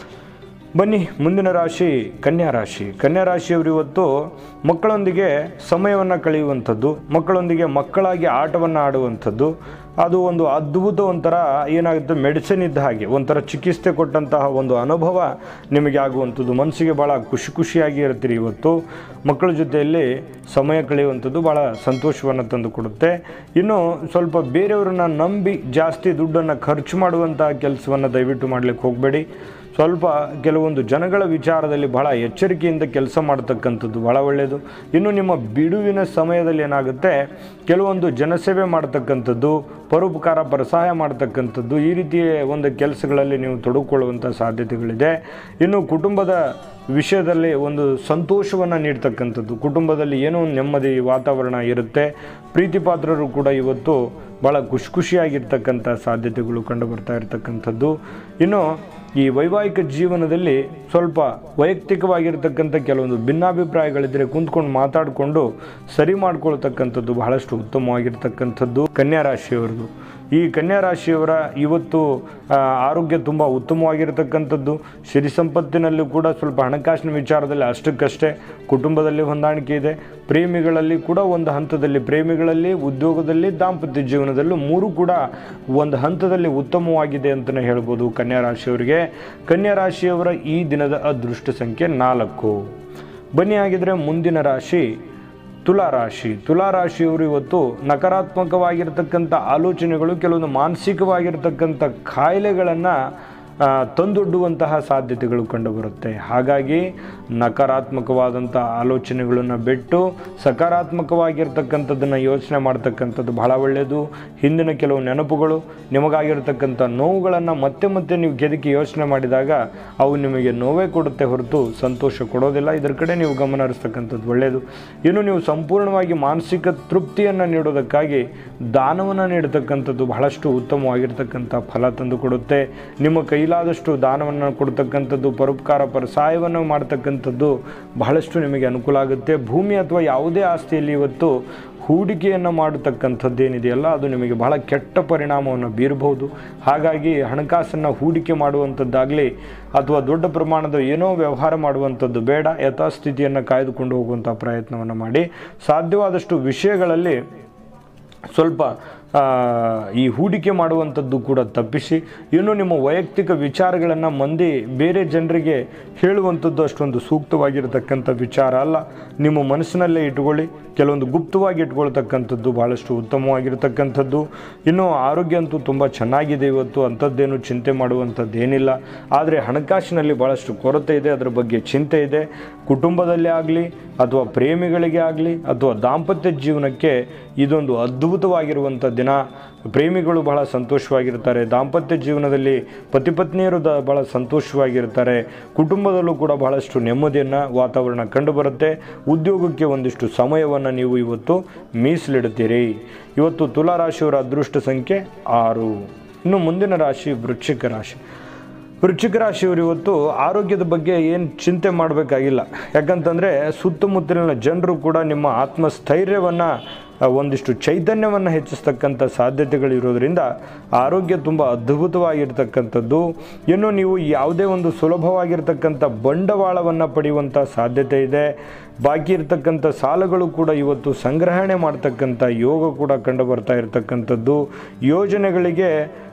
ಬನ್ನಿ ಮುಂದಿನ ರಾಶಿ ಕನ್ಯಾ ರಾಶಿ ಕನ್ಯಾ ರಾಶಿಯವರು ಇವತ್ತು ಮಕ್ಕಳೊಂದಿಗೆ ಸಮಯವನ್ನು ಕಳೆಯುವಂಥದ್ದು ಮಕ್ಕಳೊಂದಿಗೆ ಮಕ್ಕಳಾಗಿ ಆಟವನ್ನು ಆಡುವಂಥದ್ದು ಅದು ಒಂದು ಅದ್ಭುತ ಒಂಥರ ಏನಾಗುತ್ತೆ ಮೆಡಿಸಿನ್ ಇದ್ದ ಹಾಗೆ ಒಂಥರ ಚಿಕಿತ್ಸೆ ಕೊಟ್ಟಂತಹ ಒಂದು ಅನುಭವ ನಿಮಗೆ ಆಗುವಂಥದ್ದು ಮನಸ್ಸಿಗೆ ಭಾಳ ಖುಷಿ ಖುಷಿಯಾಗಿ ಇರ್ತೀರಿ ಇವತ್ತು ಮಕ್ಕಳ ಜೊತೆಯಲ್ಲಿ ಸಮಯ ಕಳೆಯುವಂಥದ್ದು ಭಾಳ ಸಂತೋಷವನ್ನು ತಂದು ಕೊಡುತ್ತೆ ಇನ್ನು ಸ್ವಲ್ಪ ಬೇರೆಯವ್ರನ್ನ ನಂಬಿ ಜಾಸ್ತಿ ದುಡ್ಡನ್ನು ಖರ್ಚು ಮಾಡುವಂತಹ ಕೆಲಸವನ್ನು ದಯವಿಟ್ಟು ಮಾಡಲಿಕ್ಕೆ ಹೋಗಬೇಡಿ ಸ್ವಲ್ಪ ಕೆಲವೊಂದು ಜನಗಳ ವಿಚಾರದಲ್ಲಿ ಬಹಳ ಎಚ್ಚರಿಕೆಯಿಂದ ಕೆಲಸ ಮಾಡ್ತಕ್ಕಂಥದ್ದು ಭಾಳ ಒಳ್ಳೆಯದು ಇನ್ನು ನಿಮ್ಮ ಬಿಡುವಿನ ಸಮಯದಲ್ಲಿ ಏನಾಗುತ್ತೆ ಕೆಲವೊಂದು ಜನಸೇವೆ ಮಾಡ್ತಕ್ಕಂಥದ್ದು ಪರೋಪಕಾರ ಪರಸಹಾಯ ಮಾಡ್ತಕ್ಕಂಥದ್ದು ಈ ರೀತಿಯ ಒಂದು ಕೆಲಸಗಳಲ್ಲಿ ನೀವು ತೊಡಗಿಕೊಳ್ಳುವಂಥ ಸಾಧ್ಯತೆಗಳಿದೆ ಇನ್ನು ಕುಟುಂಬದ ವಿಷಯದಲ್ಲಿ ಒಂದು ಸಂತೋಷವನ್ನು ನೀಡ್ತಕ್ಕಂಥದ್ದು ಕುಟುಂಬದಲ್ಲಿ ಏನೋ ಒಂದು ನೆಮ್ಮದಿ ವಾತಾವರಣ ಇರುತ್ತೆ ಪ್ರೀತಿ ಪಾತ್ರರು ಕೂಡ ಇವತ್ತು ಭಾಳ ಖುಷಿ ಖುಷಿಯಾಗಿರ್ತಕ್ಕಂಥ ಸಾಧ್ಯತೆಗಳು ಕಂಡು ಬರ್ತಾ ಇರತಕ್ಕಂಥದ್ದು ಇನ್ನು ಈ ವೈವಾಹಿಕ ಜೀವನದಲ್ಲಿ ಸ್ವಲ್ಪ ವೈಯಕ್ತಿಕವಾಗಿರ್ತಕ್ಕಂಥ ಕೆಲವೊಂದು ಭಿನ್ನಾಭಿಪ್ರಾಯಗಳಿದ್ದರೆ ಕುಂತ್ಕೊಂಡು ಮಾತಾಡಿಕೊಂಡು ಸರಿ ಮಾಡ್ಕೊಳ್ತಕ್ಕಂಥದ್ದು ಬಹಳಷ್ಟು ಉತ್ತಮವಾಗಿರ್ತಕ್ಕಂಥದ್ದು ಕನ್ಯಾ ರಾಶಿಯವರದು ಈ ಕನ್ಯಾ ರಾಶಿಯವರ ಇವತ್ತು ಆ, ಆರೋಗ್ಯ ತುಂಬ ಉತ್ತಮವಾಗಿರ್ತಕ್ಕಂಥದ್ದು ಸಿರಿ ಸಂಪತ್ತಿನಲ್ಲೂ ಕೂಡ ಸ್ವಲ್ಪ ಹಣಕಾಸಿನ ವಿಚಾರದಲ್ಲಿ ಅಷ್ಟಕ್ಕಷ್ಟೇ ಕುಟುಂಬದಲ್ಲಿ ಹೊಂದಾಣಿಕೆ ಇದೆ ಪ್ರೇಮಿಗಳಲ್ಲಿ ಕೂಡ ಒಂದು ಹಂತದಲ್ಲಿ ಪ್ರೇಮಿಗಳಲ್ಲಿ ಉದ್ಯೋಗದಲ್ಲಿ ದಾಂಪತ್ಯ ಜೀವನದಲ್ಲೂ ಮೂರು ಕೂಡ ಒಂದು ಹಂತದಲ್ಲಿ ಉತ್ತಮವಾಗಿದೆ ಅಂತಲೇ ಹೇಳ್ಬೋದು ಕನ್ಯಾ ರಾಶಿಯವರಿಗೆ ಕನ್ಯಾ ರಾಶಿಯವರ ಈ ದಿನದ ಅದೃಷ್ಟ ಸಂಖ್ಯೆ ನಾಲ್ಕು ಬನ್ನಿ ಆಗಿದ್ರೆ ಮುಂದಿನ ರಾಶಿ ತುಲಾ ರಾಶಿ ತುಲಾ ರಾಶಿಯವರು ಇವತ್ತು ನಕಾರಾತ್ಮಕವಾಗಿರ್ತಕ್ಕಂಥ ಆಲೋಚನೆಗಳು ಕೆಲವೊಂದು ಮಾನಸಿಕವಾಗಿರ್ತಕ್ಕಂಥ ಕಾಯಿಲೆಗಳನ್ನು ತಂದೊಡ್ಡುವಂತಹ ಸಾಧ್ಯತೆಗಳು ಕಂಡುಬರುತ್ತೆ ಹಾಗಾಗಿ ನಕಾರಾತ್ಮಕವಾದಂಥ ಆಲೋಚನೆಗಳನ್ನು ಬಿಟ್ಟು ಸಕಾರಾತ್ಮಕವಾಗಿರ್ತಕ್ಕಂಥದ್ದನ್ನು ಯೋಚನೆ ಮಾಡ್ತಕ್ಕಂಥದ್ದು ಬಹಳ ಒಳ್ಳೆಯದು ಹಿಂದಿನ ಕೆಲವು ನೆನಪುಗಳು ನಿಮಗಾಗಿರ್ತಕ್ಕಂಥ ನೋವುಗಳನ್ನು ಮತ್ತೆ ಮತ್ತೆ ನೀವು ಕೆದಕಿ ಯೋಚನೆ ಮಾಡಿದಾಗ ಅವು ನಿಮಗೆ ನೋವೇ ಕೊಡುತ್ತೆ ಹೊರತು ಸಂತೋಷ ಕೊಡೋದಿಲ್ಲ ಇದರ ಕಡೆ ನೀವು ಗಮನ ಹರಿಸ್ತಕ್ಕಂಥದ್ದು ಒಳ್ಳೆಯದು ಇನ್ನು ನೀವು ಸಂಪೂರ್ಣವಾಗಿ ಮಾನಸಿಕ ತೃಪ್ತಿಯನ್ನು ನೀಡೋದಕ್ಕಾಗಿ ದಾನವನ್ನು ನೀಡತಕ್ಕಂಥದ್ದು ಬಹಳಷ್ಟು ಉತ್ತಮವಾಗಿರ್ತಕ್ಕಂಥ ಫಲ ತಂದು ಕೊಡುತ್ತೆ ನಿಮ್ಮ ಕೈಲಾದಷ್ಟು ದಾನವನ್ನು ಕೊಡ್ತಕ್ಕಂಥದ್ದು ಪರೋಪಕಾರ ಪರ ಸಹಾಯವನ್ನು ಮಾಡ್ತಕ್ಕಂಥದ್ದು ಬಹಳಷ್ಟು ನಿಮಗೆ ಅನುಕೂಲ ಆಗುತ್ತೆ ಭೂಮಿ ಅಥವಾ ಯಾವುದೇ ಆಸ್ತಿಯಲ್ಲಿ ಇವತ್ತು ಹೂಡಿಕೆಯನ್ನು ಮಾಡತಕ್ಕಂಥದ್ದೇನಿದೆಯಲ್ಲ ಅದು ನಿಮಗೆ ಬಹಳ ಕೆಟ್ಟ ಪರಿಣಾಮವನ್ನು ಬೀರಬಹುದು ಹಾಗಾಗಿ ಹಣಕಾಸನ್ನು ಹೂಡಿಕೆ ಮಾಡುವಂಥದ್ದಾಗಲಿ ಅಥವಾ ದೊಡ್ಡ ಪ್ರಮಾಣದ ಏನೋ ವ್ಯವಹಾರ ಮಾಡುವಂಥದ್ದು ಬೇಡ ಯಥಾಸ್ಥಿತಿಯನ್ನು ಕಾಯ್ದುಕೊಂಡು ಹೋಗುವಂಥ ಪ್ರಯತ್ನವನ್ನು ಮಾಡಿ ಸಾಧ್ಯವಾದಷ್ಟು ವಿಷಯಗಳಲ್ಲಿ ಸ್ವಲ್ಪ ಆ, ಈ ಹೂಡಿಕೆ ಮಾಡುವಂಥದ್ದು ಕೂಡ ತಪ್ಪಿಸಿ ಇನ್ನು ನಿಮ್ಮ ವೈಯಕ್ತಿಕ ವಿಚಾರಗಳನ್ನು ಮಂದಿ ಬೇರೆ ಜನರಿಗೆ ಹೇಳುವಂಥದ್ದು ಅಷ್ಟೊಂದು ಸೂಕ್ತವಾಗಿರತಕ್ಕಂಥ ವಿಚಾರ ಅಲ್ಲ ನಿಮ್ಮ ಮನಸ್ಸಿನಲ್ಲೇ ಇಟ್ಕೊಳ್ಳಿ ಕೆಲವೊಂದು ಗುಪ್ತವಾಗಿ ಇಟ್ಕೊಳ್ತಕ್ಕಂಥದ್ದು ಭಾಳಷ್ಟು ಉತ್ತಮವಾಗಿರ್ತಕ್ಕಂಥದ್ದು ಇನ್ನು ಆರೋಗ್ಯ ಅಂತೂ ತುಂಬ ಚೆನ್ನಾಗಿದೆ ಇವತ್ತು ಅಂಥದ್ದೇನು ಚಿಂತೆ ಮಾಡುವಂಥದ್ದು ಏನಿಲ್ಲ ಆದರೆ ಹಣಕಾಸಿನಲ್ಲಿ ಭಾಳಷ್ಟು ಕೊರತೆ ಇದೆ ಅದರ ಬಗ್ಗೆ ಚಿಂತೆ ಇದೆ ಕುಟುಂಬದಲ್ಲೇ ಆಗಲಿ ಅಥವಾ ಪ್ರೇಮಿಗಳಿಗೆ ಆಗಲಿ ಅಥವಾ ದಾಂಪತ್ಯ ಜೀವನಕ್ಕೆ ಇದೊಂದು ಅದ್ಭುತವಾಗಿರುವಂಥ ದಿನ ಪ್ರೇಮಿಗಳು ಬಹಳ ಸಂತೋಷವಾಗಿರ್ತಾರೆ ದಾಂಪತ್ಯ ಜೀವನದಲ್ಲಿ ಪತಿ ಪತ್ನಿಯರು ದ ಬಹಳ ಸಂತೋಷವಾಗಿರ್ತಾರೆ ಕುಟುಂಬದಲ್ಲೂ ಕೂಡ ಬಹಳಷ್ಟು ನೆಮ್ಮದಿಯನ್ನು ವಾತಾವರಣ ಕಂಡುಬರುತ್ತೆ ಉದ್ಯೋಗಕ್ಕೆ ಒಂದಿಷ್ಟು ಸಮಯವನ್ನು ನೀವು ಇವತ್ತು ಮೀಸಲಿಡುತ್ತೀರಿ ಇವತ್ತು ತುಲಾ ರಾಶಿಯವರ ಅದೃಷ್ಟ ಸಂಖ್ಯೆ ಆರು ಇನ್ನು ಮುಂದಿನ ರಾಶಿ ವೃಶ್ಚಿಕ ರಾಶಿ ವೃಶ್ಚಿಕ ರಾಶಿಯವರು ಇವತ್ತು ಆರೋಗ್ಯದ ಬಗ್ಗೆ ಏನು ಚಿಂತೆ ಮಾಡಬೇಕಾಗಿಲ್ಲ ಯಾಕಂತಂದರೆ ಸುತ್ತಮುತ್ತಲಿನ ಜನರು ಕೂಡ ನಿಮ್ಮ ಆತ್ಮಸ್ಥೈರ್ಯವನ್ನು ಒಂದಿಷ್ಟು ಚೈತನ್ಯವನ್ನು ಹೆಚ್ಚಿಸ್ತಕ್ಕಂಥ ಸಾಧ್ಯತೆಗಳಿರೋದ್ರಿಂದ ಆರೋಗ್ಯ ತುಂಬ ಅದ್ಭುತವಾಗಿರ್ತಕ್ಕಂಥದ್ದು ಇನ್ನು ನೀವು ಯಾವುದೇ ಒಂದು ಸುಲಭವಾಗಿರ್ತಕ್ಕಂಥ ಬಂಡವಾಳವನ್ನು ಪಡೆಯುವಂಥ ಸಾಧ್ಯತೆ ಇದೆ ಬಾಕಿ ಇರತಕ್ಕಂಥ ಸಾಲಗಳು ಕೂಡ ಇವತ್ತು ಸಂಗ್ರಹಣೆ ಮಾಡ್ತಕ್ಕಂಥ ಯೋಗ ಕೂಡ ಕಂಡು ಬರ್ತಾ ಇರತಕ್ಕಂಥದ್ದು ಯೋಜನೆಗಳಿಗೆ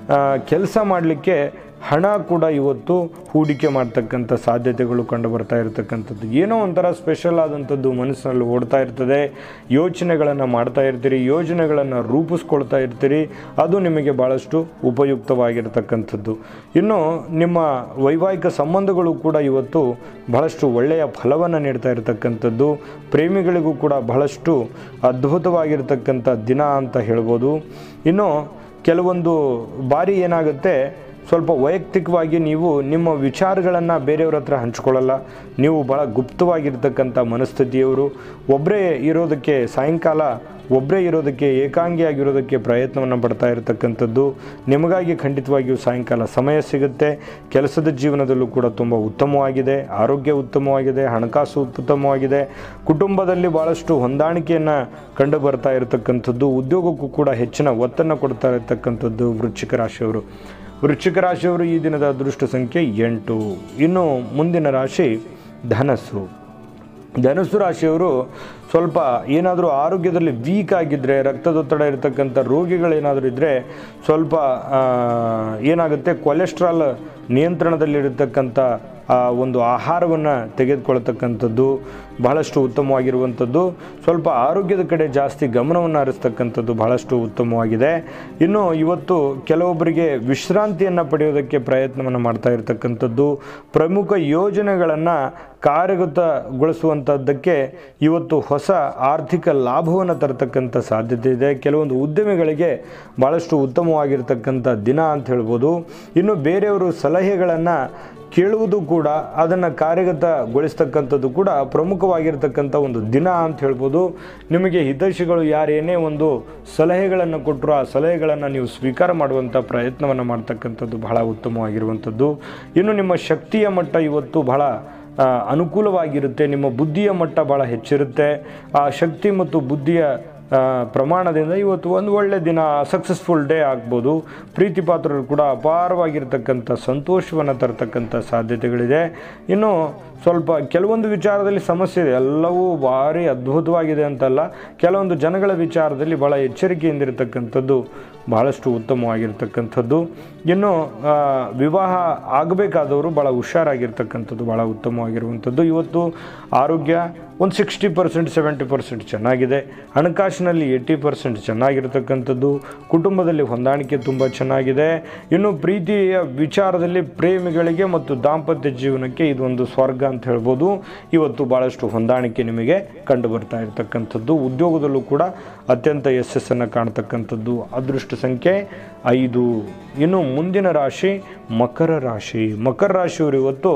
ಕೆಲಸ ಮಾಡಲಿಕ್ಕೆ ಹಣ ಕೂಡ ಇವತ್ತು ಹೂಡಿಕೆ ಮಾಡ್ತಕ್ಕಂಥ ಸಾಧ್ಯತೆಗಳು ಕಂಡು ಬರ್ತಾ ಇರತಕ್ಕಂಥದ್ದು ಏನೋ ಒಂಥರ ಸ್ಪೆಷಲ್ ಆದಂಥದ್ದು ಮನಸ್ಸಿನಲ್ಲಿ ಓಡ್ತಾ ಇರ್ತದೆ ಯೋಚನೆಗಳನ್ನು ಮಾಡ್ತಾ ಇರ್ತೀರಿ ಯೋಜನೆಗಳನ್ನು ರೂಪಿಸ್ಕೊಳ್ತಾ ಇರ್ತೀರಿ ಅದು ನಿಮಗೆ ಭಾಳಷ್ಟು ಉಪಯುಕ್ತವಾಗಿರ್ತಕ್ಕಂಥದ್ದು ಇನ್ನು ನಿಮ್ಮ ವೈವಾಹಿಕ ಸಂಬಂಧಗಳು ಕೂಡ ಇವತ್ತು ಬಹಳಷ್ಟು ಒಳ್ಳೆಯ ಫಲವನ್ನು ನೀಡ್ತಾ ಇರತಕ್ಕಂಥದ್ದು ಪ್ರೇಮಿಗಳಿಗೂ ಕೂಡ ಬಹಳಷ್ಟು ಅದ್ಭುತವಾಗಿರ್ತಕ್ಕಂಥ ದಿನ ಅಂತ ಹೇಳ್ಬೋದು ಇನ್ನು ಕೆಲವೊಂದು ಬಾರಿ ಏನಾಗುತ್ತೆ ಸ್ವಲ್ಪ ವೈಯಕ್ತಿಕವಾಗಿ ನೀವು ನಿಮ್ಮ ವಿಚಾರಗಳನ್ನು ಬೇರೆಯವ್ರ ಹತ್ರ ಹಂಚ್ಕೊಳ್ಳಲ್ಲ ನೀವು ಭಾಳ ಗುಪ್ತವಾಗಿರ್ತಕ್ಕಂಥ ಮನಸ್ಥಿತಿಯವರು ಒಬ್ಬರೇ ಇರೋದಕ್ಕೆ ಸಾಯಂಕಾಲ ಒಬ್ಬರೇ ಇರೋದಕ್ಕೆ ಏಕಾಂಗಿಯಾಗಿರೋದಕ್ಕೆ ಪ್ರಯತ್ನವನ್ನು ಪಡ್ತಾ ಇರತಕ್ಕಂಥದ್ದು ನಿಮಗಾಗಿ ಖಂಡಿತವಾಗಿಯೂ ಸಾಯಂಕಾಲ ಸಮಯ ಸಿಗುತ್ತೆ ಕೆಲಸದ ಜೀವನದಲ್ಲೂ ಕೂಡ ತುಂಬ ಉತ್ತಮವಾಗಿದೆ ಆರೋಗ್ಯ ಉತ್ತಮವಾಗಿದೆ ಹಣಕಾಸು ಉತ್ತಮವಾಗಿದೆ ಕುಟುಂಬದಲ್ಲಿ ಭಾಳಷ್ಟು ಹೊಂದಾಣಿಕೆಯನ್ನು ಕಂಡು ಬರ್ತಾ ಇರತಕ್ಕಂಥದ್ದು ಉದ್ಯೋಗಕ್ಕೂ ಕೂಡ ಹೆಚ್ಚಿನ ಒತ್ತನ್ನು ಕೊಡ್ತಾ ಇರತಕ್ಕಂಥದ್ದು ವೃಶ್ಚಿಕ ರಾಶಿಯವರು ವೃಶ್ಚಿಕ ರಾಶಿಯವರು ಈ ದಿನದ ಅದೃಷ್ಟ ಸಂಖ್ಯೆ ಎಂಟು ಇನ್ನು ಮುಂದಿನ ರಾಶಿ ಧನಸ್ಸು ಧನುಸ್ಸು ರಾಶಿಯವರು ಸ್ವಲ್ಪ ಏನಾದರೂ ಆರೋಗ್ಯದಲ್ಲಿ ವೀಕ್ ಆಗಿದ್ದರೆ ರಕ್ತದೊತ್ತಡ ಇರತಕ್ಕಂಥ ರೋಗಿಗಳೇನಾದರೂ ಇದ್ದರೆ ಸ್ವಲ್ಪ ಆ, ಏನಾಗುತ್ತೆ ಕೊಲೆಸ್ಟ್ರಾಲ್ ನಿಯಂತ್ರಣದಲ್ಲಿರತಕ್ಕಂಥ ಆ ಒಂದು ಆಹಾರವನ್ನು ತೆಗೆದುಕೊಳ್ತಕ್ಕಂಥದ್ದು ಬಹಳಷ್ಟು ಉತ್ತಮವಾಗಿರುವಂಥದ್ದು ಸ್ವಲ್ಪ ಆರೋಗ್ಯದ ಕಡೆ ಜಾಸ್ತಿ ಗಮನವನ್ನು ಹರಿಸ್ತಕ್ಕಂಥದ್ದು ಬಹಳಷ್ಟು ಉತ್ತಮವಾಗಿದೆ ಇನ್ನು ಇವತ್ತು ಕೆಲವೊಬ್ಬರಿಗೆ ವಿಶ್ರಾಂತಿಯನ್ನು ಪಡೆಯೋದಕ್ಕೆ ಪ್ರಯತ್ನವನ್ನು ಮಾಡ್ತಾ ಇರತಕ್ಕಂಥದ್ದು ಪ್ರಮುಖ ಯೋಜನೆಗಳನ್ನು ಕಾರ್ಯಗತಗೊಳಿಸುವಂಥದ್ದಕ್ಕೆ ಇವತ್ತು ಹೊಸ ಆರ್ಥಿಕ ಲಾಭವನ್ನು ತರತಕ್ಕಂಥ ಸಾಧ್ಯತೆ ಇದೆ ಕೆಲವೊಂದು ಉದ್ಯಮಿಗಳಿಗೆ ಭಾಳಷ್ಟು ಉತ್ತಮವಾಗಿರ್ತಕ್ಕಂಥ ದಿನ ಅಂತ ಹೇಳ್ಬೋದು ಇನ್ನು ಬೇರೆಯವರು ಸಲಹೆಗಳನ್ನು ಕೇಳುವುದು ಕೂಡ ಅದನ್ನು ಕಾರ್ಯಗತಗೊಳಿಸ್ತಕ್ಕಂಥದ್ದು ಕೂಡ ಪ್ರಮುಖವಾಗಿರ್ತಕ್ಕಂಥ ಒಂದು ದಿನ ಅಂತ ಹೇಳ್ಬೋದು ನಿಮಗೆ ಹಿತೈಷಿಗಳು ಯಾರೇನೇ ಒಂದು ಸಲಹೆಗಳನ್ನು ಕೊಟ್ಟರು ಆ ಸಲಹೆಗಳನ್ನು ನೀವು ಸ್ವೀಕಾರ ಮಾಡುವಂಥ ಪ್ರಯತ್ನವನ್ನು ಮಾಡ್ತಕ್ಕಂಥದ್ದು ಬಹಳ ಉತ್ತಮವಾಗಿರುವಂಥದ್ದು ಇನ್ನು ನಿಮ್ಮ ಶಕ್ತಿಯ ಮಟ್ಟ ಇವತ್ತು ಬಹಳ ಆ, ಅನುಕೂಲವಾಗಿರುತ್ತೆ ನಿಮ್ಮ ಬುದ್ಧಿಯ ಮಟ್ಟ ಭಾಳ ಹೆಚ್ಚಿರುತ್ತೆ ಆ ಶಕ್ತಿ ಮತ್ತು ಬುದ್ಧಿಯ ಆ, ಪ್ರಮಾಣದಿಂದ ಇವತ್ತು ಒಂದು ಒಳ್ಳೆ ದಿನ ಸಕ್ಸಸ್ಫುಲ್ ಡೇ ಆಗ್ಬೋದು ಪ್ರೀತಿ ಪಾತ್ರರು ಕೂಡ ಅಪಾರವಾಗಿರ್ತಕ್ಕಂಥ ಸಂತೋಷವನ್ನು ತರತಕ್ಕಂಥ ಸಾಧ್ಯತೆಗಳಿದೆ ಇನ್ನು ಸ್ವಲ್ಪ ಕೆಲವೊಂದು ವಿಚಾರದಲ್ಲಿ ಸಮಸ್ಯೆ ಇದೆ ಎಲ್ಲವೂ ಭಾರಿ ಅದ್ಭುತವಾಗಿದೆ ಅಂತಲ್ಲ ಕೆಲವೊಂದು ಜನಗಳ ವಿಚಾರದಲ್ಲಿ ಭಾಳ ಎಚ್ಚರಿಕೆಯಿಂದಿರತಕ್ಕಂಥದ್ದು ಬಹಳಷ್ಟು ಉತ್ತಮವಾಗಿರ್ತಕ್ಕಂಥದ್ದು ಇನ್ನು ಆ, ವಿವಾಹ ಆಗಬೇಕಾದವರು ಭಾಳ ಹುಷಾರಾಗಿರ್ತಕ್ಕಂಥದ್ದು ಭಾಳ ಉತ್ತಮವಾಗಿರುವಂಥದ್ದು ಇವತ್ತು ಆರೋಗ್ಯ ಒಂದು ಸಿಕ್ಸ್ಟಿ ಪರ್ಸೆಂಟ್ ಸೆವೆಂಟಿ ಪರ್ಸೆಂಟ್ ಚೆನ್ನಾಗಿದೆ ಹಣಕಾಸಿನಲ್ಲಿ ಏಯ್ಟಿ ಪರ್ಸೆಂಟ್ ಚೆನ್ನಾಗಿರ್ತಕ್ಕಂಥದ್ದು ಕುಟುಂಬದಲ್ಲಿ ಹೊಂದಾಣಿಕೆ ತುಂಬ ಚೆನ್ನಾಗಿದೆ ಇನ್ನು ಪ್ರೀತಿಯ ವಿಚಾರದಲ್ಲಿ ಪ್ರೇಮಿಗಳಿಗೆ ಮತ್ತು ದಾಂಪತ್ಯ ಜೀವನಕ್ಕೆ ಇದೊಂದು ಸ್ವರ್ಗ ಅಂತ ಹೇಳ್ಬೋದು ಇವತ್ತು ಭಾಳಷ್ಟು ಹೊಂದಾಣಿಕೆ ನಿಮಗೆ ಕಂಡು ಬರ್ತಾ ಇರತಕ್ಕಂಥದ್ದು ಉದ್ಯೋಗದಲ್ಲೂ ಕೂಡ ಅತ್ಯಂತ ಯಶಸ್ಸನ್ನು ಕಾಣ್ತಕ್ಕಂಥದ್ದು ಅದೃಷ್ಟ ಸಂಖ್ಯೆ ಐದು ಇನ್ನು ಮುಂದಿನ ರಾಶಿ ಮಕರ ರಾಶಿ ಮಕರ ರಾಶಿಯವರು ಇವತ್ತು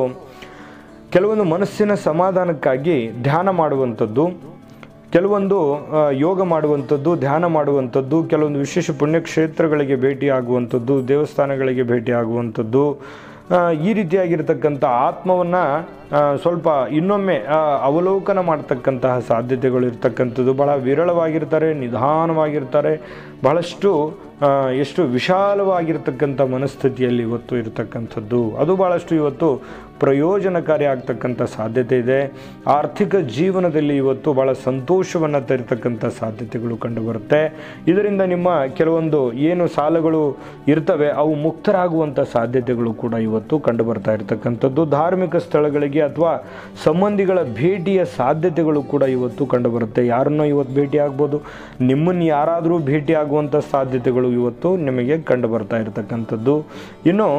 ಕೆಲವೊಂದು ಮನಸ್ಸಿನ ಸಮಾಧಾನಕ್ಕಾಗಿ ಧ್ಯಾನ ಮಾಡುವಂಥದ್ದು ಕೆಲವೊಂದು ಆ, ಯೋಗ ಮಾಡುವಂಥದ್ದು ಧ್ಯಾನ ಮಾಡುವಂಥದ್ದು ಕೆಲವೊಂದು ವಿಶೇಷ ಪುಣ್ಯಕ್ಷೇತ್ರಗಳಿಗೆ ಭೇಟಿ ಆಗುವಂಥದ್ದು ದೇವಸ್ಥಾನಗಳಿಗೆ ಭೇಟಿ ಆಗುವಂಥದ್ದು ಆ, ಈ ರೀತಿಯಾಗಿರ್ತಕ್ಕಂಥ ಆತ್ಮವನ್ನು ಸ್ವಲ್ಪ ಇನ್ನೊಮ್ಮೆ ಆ, ಅವಲೋಕನ ಮಾಡ್ತಕ್ಕಂತಹ ಸಾಧ್ಯತೆಗಳು ಇರ್ತಕ್ಕಂಥದ್ದು ಬಹಳ ವಿರಳವಾಗಿರ್ತಾರೆ ನಿಧಾನವಾಗಿರ್ತಾರೆ ಬಹಳಷ್ಟು ಆ, ಎಷ್ಟು ವಿಶಾಲವಾಗಿರ್ತಕ್ಕಂಥ ಮನಸ್ಥಿತಿಯಲ್ಲಿ ಇವತ್ತು ಇರತಕ್ಕಂಥದ್ದು ಅದು ಭಾಳಷ್ಟು ಇವತ್ತು ಪ್ರಯೋಜನಕಾರಿ ಆಗ್ತಕ್ಕಂಥ ಸಾಧ್ಯತೆ ಇದೆ ಆರ್ಥಿಕ ಜೀವನದಲ್ಲಿ ಇವತ್ತು ಭಾಳ ಸಂತೋಷವನ್ನು ತರತಕ್ಕಂಥ ಸಾಧ್ಯತೆಗಳು ಕಂಡುಬರುತ್ತೆ ಇದರಿಂದ ನಿಮ್ಮ ಕೆಲವೊಂದು ಏನು ಸಾಲಗಳು ಇರ್ತವೆ ಅವು ಮುಕ್ತರಾಗುವಂಥ ಸಾಧ್ಯತೆಗಳು ಕೂಡ ಇವತ್ತು ಕಂಡುಬರ್ತಾ ಇರತಕ್ಕಂಥದ್ದು ಧಾರ್ಮಿಕ ಸ್ಥಳಗಳಿಗೆ ಅಥವಾ ಸಂಬಂಧಿಗಳ ಭೇಟಿಯ ಸಾಧ್ಯತೆಗಳು ಕೂಡ ಇವತ್ತು ಕಂಡುಬರುತ್ತೆ ಯಾರನ್ನೋ ಇವತ್ತು ಭೇಟಿ ಆಗ್ಬೋದು ನಿಮ್ಮನ್ನು ಯಾರಾದರೂ ಭೇಟಿ ಆಗುವಂಥ ಸಾಧ್ಯತೆಗಳು ಇವತ್ತು ನಿಮಗೆ ಕಂಡು ಬರ್ತಾ ಇರತಕ್ಕಂಥದ್ದು ಇನ್ನು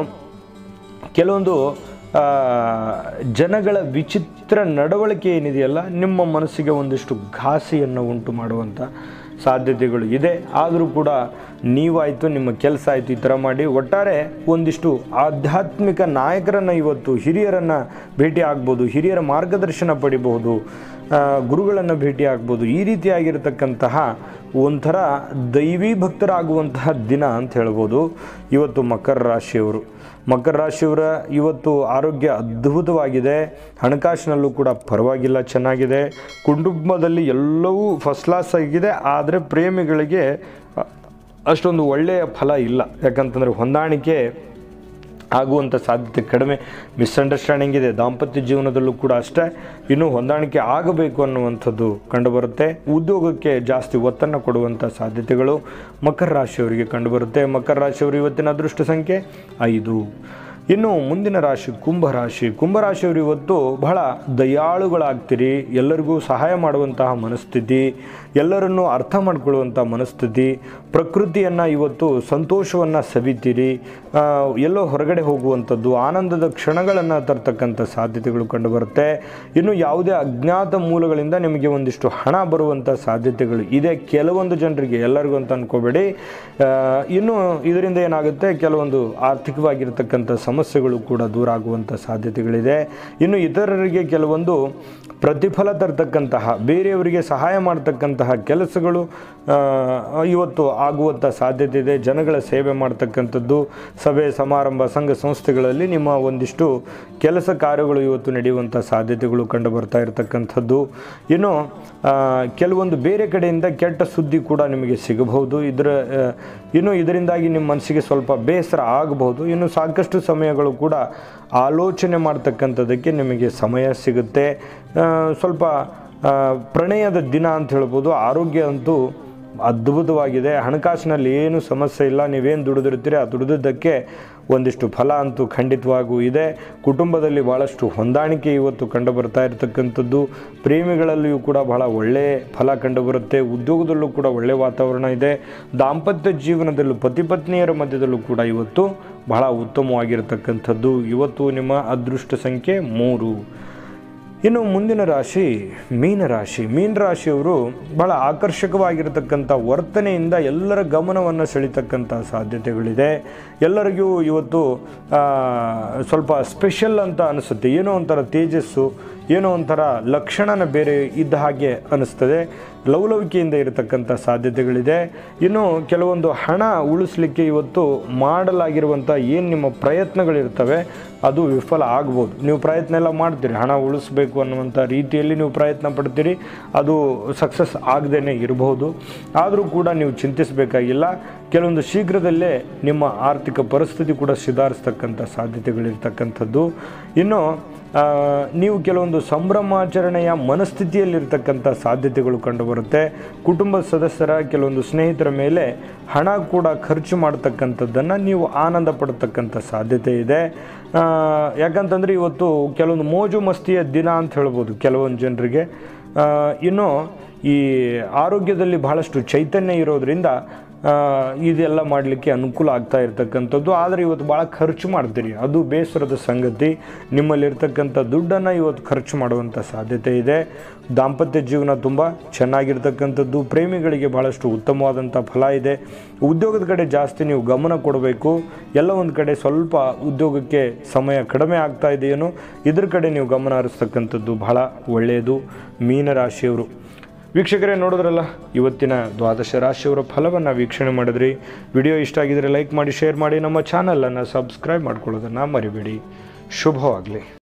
ಕೆಲವೊಂದು ಆ, ಜನಗಳ ವಿಚಿತ್ರ ನಡವಳಿಕೆ ಏನಿದೆಯಲ್ಲ ನಿಮ್ಮ ಮನಸ್ಸಿಗೆ ಒಂದಿಷ್ಟು ಘಾಸಿಯನ್ನು ಉಂಟು ಮಾಡುವಂಥ ಸಾಧ್ಯತೆಗಳು ಇದೆ ಆದರೂ ಕೂಡ ನೀವಾಯಿತು ನಿಮ್ಮ ಕೆಲಸ ಆಯಿತು ಈ ಥರ ಮಾಡಿ ಒಟ್ಟಾರೆ ಒಂದಿಷ್ಟು ಆಧ್ಯಾತ್ಮಿಕ ನಾಯಕರನ್ನು ಇವತ್ತು ಹಿರಿಯರನ್ನು ಭೇಟಿ ಆಗ್ಬೋದು ಹಿರಿಯರ ಮಾರ್ಗದರ್ಶನ ಪಡಿಬಹುದು ಗುರುಗಳನ್ನು ಭೇಟಿ ಆಗ್ಬೋದು ಈ ರೀತಿಯಾಗಿರ್ತಕ್ಕಂತಹ ಒಂಥರ ದೈವಿ ಭಕ್ತರಾಗುವಂತಹ ದಿನ ಅಂತ ಹೇಳ್ಬೋದು ಇವತ್ತು ಮಕರ ರಾಶಿಯವರು ಮಕರ ರಾಶಿಯವರ ಇವತ್ತು ಆರೋಗ್ಯ ಅದ್ಭುತವಾಗಿದೆ ಹಣಕಾಸಿನಲ್ಲೂ ಕೂಡ ಪರವಾಗಿಲ್ಲ ಚೆನ್ನಾಗಿದೆ ಕುಟುಂಬದಲ್ಲಿ ಎಲ್ಲವೂ ಫಸ್ಟ್ ಕ್ಲಾಸ್ ಆಗಿದೆ ಆದರೆ ಪ್ರೇಮಿಗಳಿಗೆ ಅ- ಅಷ್ಟೊಂದು ಒಳ್ಳೆಯ ಫಲ ಇಲ್ಲ ಯಾಕಂತಂದರೆ ಹೊಂದಾಣಿಕೆ ಆಗುವಂಥ ಸಾಧ್ಯತೆ ಕಡಿಮೆ ಮಿಸ್ಅಂಡರ್ಸ್ಟ್ಯಾಂಡಿಂಗ್ ಇದೆ ದಾಂಪತ್ಯ ಜೀವನದಲ್ಲೂ ಕೂಡ ಅಷ್ಟೇ ಇನ್ನೂ ಹೊಂದಾಣಿಕೆ ಆಗಬೇಕು ಅನ್ನುವಂಥದ್ದು ಕಂಡುಬರುತ್ತೆ ಉದ್ಯೋಗಕ್ಕೆ ಜಾಸ್ತಿ ಒತ್ತನ್ನು ಕೊಡುವಂಥ ಸಾಧ್ಯತೆಗಳು ಮಕರ ರಾಶಿಯವರಿಗೆ ಕಂಡುಬರುತ್ತೆ ಮಕರ ರಾಶಿಯವರು ಇವತ್ತಿನ ಅದೃಷ್ಟ ಸಂಖ್ಯೆ ಐದು ಇನ್ನು ಮುಂದಿನ ರಾಶಿ ಕುಂಭರಾಶಿ ಕುಂಭರಾಶಿಯವರು ಇವತ್ತು ಬಹಳ ದಯಾಳುಗಳಾಗ್ತೀರಿ ಎಲ್ಲರಿಗೂ ಸಹಾಯ ಮಾಡುವಂತಹ ಮನಸ್ಥಿತಿ ಎಲ್ಲರನ್ನೂ ಅರ್ಥ ಮಾಡ್ಕೊಳ್ಳುವಂಥ ಮನಸ್ಥಿತಿ ಪ್ರಕೃತಿಯನ್ನು ಇವತ್ತು ಸಂತೋಷವನ್ನು ಸವಿತೀರಿ ಆ, ಎಲ್ಲೋ ಹೊರಗಡೆ ಹೋಗುವಂಥದ್ದು ಆನಂದದ ಕ್ಷಣಗಳನ್ನು ತರ್ತಕ್ಕಂಥ ಸಾಧ್ಯತೆಗಳು ಕಂಡುಬರುತ್ತೆ ಇನ್ನು ಯಾವುದೇ ಅಜ್ಞಾತ ಮೂಲಗಳಿಂದ ನಿಮಗೆ ಒಂದಿಷ್ಟು ಹಣ ಬರುವಂಥ ಸಾಧ್ಯತೆಗಳು ಇದೆ ಕೆಲವೊಂದು ಜನರಿಗೆ ಎಲ್ಲರಿಗೂ ಅಂತ ಅನ್ಕೋಬೇಡಿ ಆ, ಇನ್ನು ಇದರಿಂದ ಏನಾಗುತ್ತೆ ಕೆಲವೊಂದು ಆರ್ಥಿಕವಾಗಿರ್ತಕ್ಕಂಥ ಸಮಸ್ಯೆಗಳು ಕೂಡ ದೂರ ಆಗುವಂಥ ಸಾಧ್ಯತೆಗಳಿದೆ ಇನ್ನು ಇತರರಿಗೆ ಕೆಲವೊಂದು ಪ್ರತಿಫಲ ತರ್ತಕ್ಕಂತಹ ಬೇರೆಯವರಿಗೆ ಸಹಾಯ ಮಾಡ್ತಕ್ಕಂತಹ ಕೆಲಸಗಳು ಆ, ಇವತ್ತು ಆಗುವಂಥ ಸಾಧ್ಯತೆ ಇದೆ ಜನಗಳ ಸೇವೆ ಮಾಡ್ತಕ್ಕಂಥದ್ದು ಸಭೆ ಸಮಾರಂಭ ಸಂಘ ಸಂಸ್ಥೆಗಳಲ್ಲಿ ನಿಮ್ಮ ಒಂದಿಷ್ಟು ಕೆಲಸ ಕಾರ್ಯಗಳು ಇವತ್ತು ನಡೆಯುವಂಥ ಸಾಧ್ಯತೆಗಳು ಕಂಡು ಬರ್ತಾ ಇರತಕ್ಕಂಥದ್ದು ಇನ್ನು ಆ, ಕೆಲವೊಂದು ಬೇರೆ ಕಡೆಯಿಂದ ಕೆಟ್ಟ ಸುದ್ದಿ ಕೂಡ ನಿಮಗೆ ಸಿಗಬಹುದು ಇದರ ಆ, ಇನ್ನು ಇದರಿಂದಾಗಿ ನಿಮ್ಮ ಮನಸ್ಸಿಗೆ ಸ್ವಲ್ಪ ಬೇಸರ ಆಗಬಹುದು ಇನ್ನು ಸಾಕಷ್ಟು ಸಮಯಗಳು ಕೂಡ ಆಲೋಚನೆ ಮಾಡ್ತಕ್ಕಂಥದ್ದಕ್ಕೆ ನಿಮಗೆ ಸಮಯ ಸಿಗುತ್ತೆ ಆ, ಸ್ವಲ್ಪ ಆ, ಪ್ರಣಯದ ದಿನ ಅಂತ ಹೇಳ್ಬೋದು ಆರೋಗ್ಯ ಅಂತೂ ಅದ್ಭುತವಾಗಿದೆ ಹಣಕಾಸಿನಲ್ಲಿ ಏನು ಸಮಸ್ಯೆ ಇಲ್ಲ ನೀವೇನು ದುಡಿದಿರ್ತೀರಿ ಆ ದುಡಿದದ್ದಕ್ಕೆ ಒಂದಿಷ್ಟು ಫಲ ಅಂತೂ ಖಂಡಿತವಾಗೂ ಇದೆ ಕುಟುಂಬದಲ್ಲಿ ಭಾಳಷ್ಟು ಹೊಂದಾಣಿಕೆ ಇವತ್ತು ಕಂಡು ಬರ್ತಾ ಇರತಕ್ಕಂಥದ್ದು ಪ್ರೇಮಿಗಳಲ್ಲಿಯೂ ಕೂಡ ಬಹಳ ಒಳ್ಳೆಯ ಫಲ ಕಂಡುಬರುತ್ತೆ ಉದ್ಯೋಗದಲ್ಲೂ ಕೂಡ ಒಳ್ಳೆಯ ವಾತಾವರಣ ಇದೆ ದಾಂಪತ್ಯ ಜೀವನದಲ್ಲೂ ಪತಿ ಪತ್ನಿಯರ ಮಧ್ಯದಲ್ಲೂ ಕೂಡ ಇವತ್ತು ಬಹಳ ಉತ್ತಮವಾಗಿರತಕ್ಕಂಥದ್ದು ಇವತ್ತು ನಿಮ್ಮ ಅದೃಷ್ಟ ಸಂಖ್ಯೆ ಮೂರು ಇನ್ನು ಮುಂದಿನ ರಾಶಿ ಮೀನರಾಶಿ ಮೀನರಾಶಿಯವರು ಬಹಳ ಆಕರ್ಷಕವಾಗಿರತಕ್ಕಂಥ ವರ್ತನೆಯಿಂದ ಎಲ್ಲರ ಗಮನವನ್ನು ಸೆಳೀತಕ್ಕಂಥ ಸಾಧ್ಯತೆಗಳಿದೆ ಎಲ್ಲರಿಗೂ ಇವತ್ತು ಆ, ಸ್ವಲ್ಪ ಸ್ಪೆಷಲ್ ಅಂತ ಅನಿಸುತ್ತೆ ಏನೋ ಒಂಥರ ತೇಜಸ್ಸು ಏನೋ ಒಂಥರ ಲಕ್ಷಣನ ಬೇರೆ ಇದ್ದ ಹಾಗೆ ಅನಿಸ್ತದೆ ಲವಲವಿಕೆಯಿಂದ ಇರತಕ್ಕಂಥ ಸಾಧ್ಯತೆಗಳಿದೆ ಇನ್ನು ಕೆಲವೊಂದು ಹಣ ಉಳಿಸ್ಲಿಕ್ಕೆ ಇವತ್ತು ಮಾಡಲಾಗಿರುವಂಥ ಏನು ನಿಮ್ಮ ಪ್ರಯತ್ನಗಳಿರ್ತವೆ ಅದು ವಿಫಲ ಆಗ್ಬೋದು ನೀವು ಪ್ರಯತ್ನ ಎಲ್ಲ ಮಾಡ್ತೀರಿ ಹಣ ಉಳಿಸ್ಬೇಕು ಅನ್ನುವಂಥ ರೀತಿಯಲ್ಲಿ ನೀವು ಪ್ರಯತ್ನ ಪಡ್ತೀರಿ ಅದು ಸಕ್ಸಸ್ ಆಗದೇ ಇರಬಹುದು ಆದರೂ ಕೂಡ ನೀವು ಚಿಂತಿಸಬೇಕಾಗಿಲ್ಲ ಕೆಲವೊಂದು ಶೀಘ್ರದಲ್ಲೇ ನಿಮ್ಮ ಆರ್ಥಿಕ ಪರಿಸ್ಥಿತಿ ಕೂಡ ಸುಧಾರಿಸ್ತಕ್ಕಂಥ ಸಾಧ್ಯತೆಗಳಿರ್ತಕ್ಕಂಥದ್ದು ಇನ್ನು ಆ, ನೀವು ಕೆಲವೊಂದು ಸಂಭ್ರಮಾಚರಣೆಯ ಮನಸ್ಥಿತಿಯಲ್ಲಿರ್ತಕ್ಕಂಥ ಸಾಧ್ಯತೆಗಳು ಕಂಡುಬರುತ್ತೆ ಕುಟುಂಬ ಸದಸ್ಯರ ಕೆಲವೊಂದು ಸ್ನೇಹಿತರ ಮೇಲೆ ಹಣ ಕೂಡ ಖರ್ಚು ಮಾಡ್ತಕ್ಕಂಥದ್ದನ್ನು ನೀವು ಆನಂದ ಪಡ್ತಕ್ಕಂಥ ಸಾಧ್ಯತೆ ಇದೆ ಆ, ಯಾಕಂತಂದರೆ ಇವತ್ತು ಕೆಲವೊಂದು ಮೋಜು ಮಸ್ತಿಯ ದಿನ ಅಂತ ಹೇಳ್ಬೋದು ಕೆಲವೊಂದು ಜನರಿಗೆ ಆ, ಇನ್ನು ಈ ಆರೋಗ್ಯದಲ್ಲಿ ಬಹಳಷ್ಟು ಚೈತನ್ಯ ಇರೋದ್ರಿಂದ ಆ, ಇದೆಲ್ಲ ಮಾಡಲಿಕ್ಕೆ ಅನುಕೂಲ ಆಗ್ತಾ ಇರ್ತಕ್ಕಂಥದ್ದು ಆದರೆ ಇವತ್ತು ಭಾಳ ಖರ್ಚು ಮಾಡ್ತೀರಿ ಅದು ಬೇಸರದ ಸಂಗತಿ ನಿಮ್ಮಲ್ಲಿರ್ತಕ್ಕಂಥ ದುಡ್ಡನ್ನು ಇವತ್ತು ಖರ್ಚು ಮಾಡುವಂಥ ಸಾಧ್ಯತೆ ಇದೆ ದಾಂಪತ್ಯ ಜೀವನ ತುಂಬ ಚೆನ್ನಾಗಿರ್ತಕ್ಕಂಥದ್ದು ಪ್ರೇಮಿಗಳಿಗೆ ಭಾಳಷ್ಟು ಉತ್ತಮವಾದಂಥ ಫಲ ಇದೆ ಉದ್ಯೋಗದ ಕಡೆ ಜಾಸ್ತಿ ನೀವು ಗಮನ ಕೊಡಬೇಕು ಎಲ್ಲ ಒಂದು ಕಡೆ ಸ್ವಲ್ಪ ಉದ್ಯೋಗಕ್ಕೆ ಸಮಯ ಕಡಿಮೆ ಆಗ್ತಾ ಇದೆಯೇನೋ ಇದ್ರ ಕಡೆ ನೀವು ಗಮನ ಹರಿಸ್ತಕ್ಕಂಥದ್ದು ಬಹಳ ಒಳ್ಳೆಯದು ಮೀನರಾಶಿಯವರು ವೀಕ್ಷಕರೇ ನೋಡಿದ್ರಲ್ಲ ಇವತ್ತಿನ ದ್ವಾದಶ ರಾಶಿಯವರ ಫಲವನ್ನು ವೀಕ್ಷಣೆ ಮಾಡಿದ್ರಿ ವಿಡಿಯೋ ಇಷ್ಟ ಆಗಿದ್ರೆ ಲೈಕ್ ಮಾಡಿ ಶೇರ್ ಮಾಡಿ ನಮ್ಮ ಚಾನಲನ್ನು ಸಬ್ಸ್ಕ್ರೈಬ್ ಮಾಡ್ಕೊಳ್ಳೋದನ್ನು ಮರಿಬೇಡಿ ಶುಭವಾಗಲಿ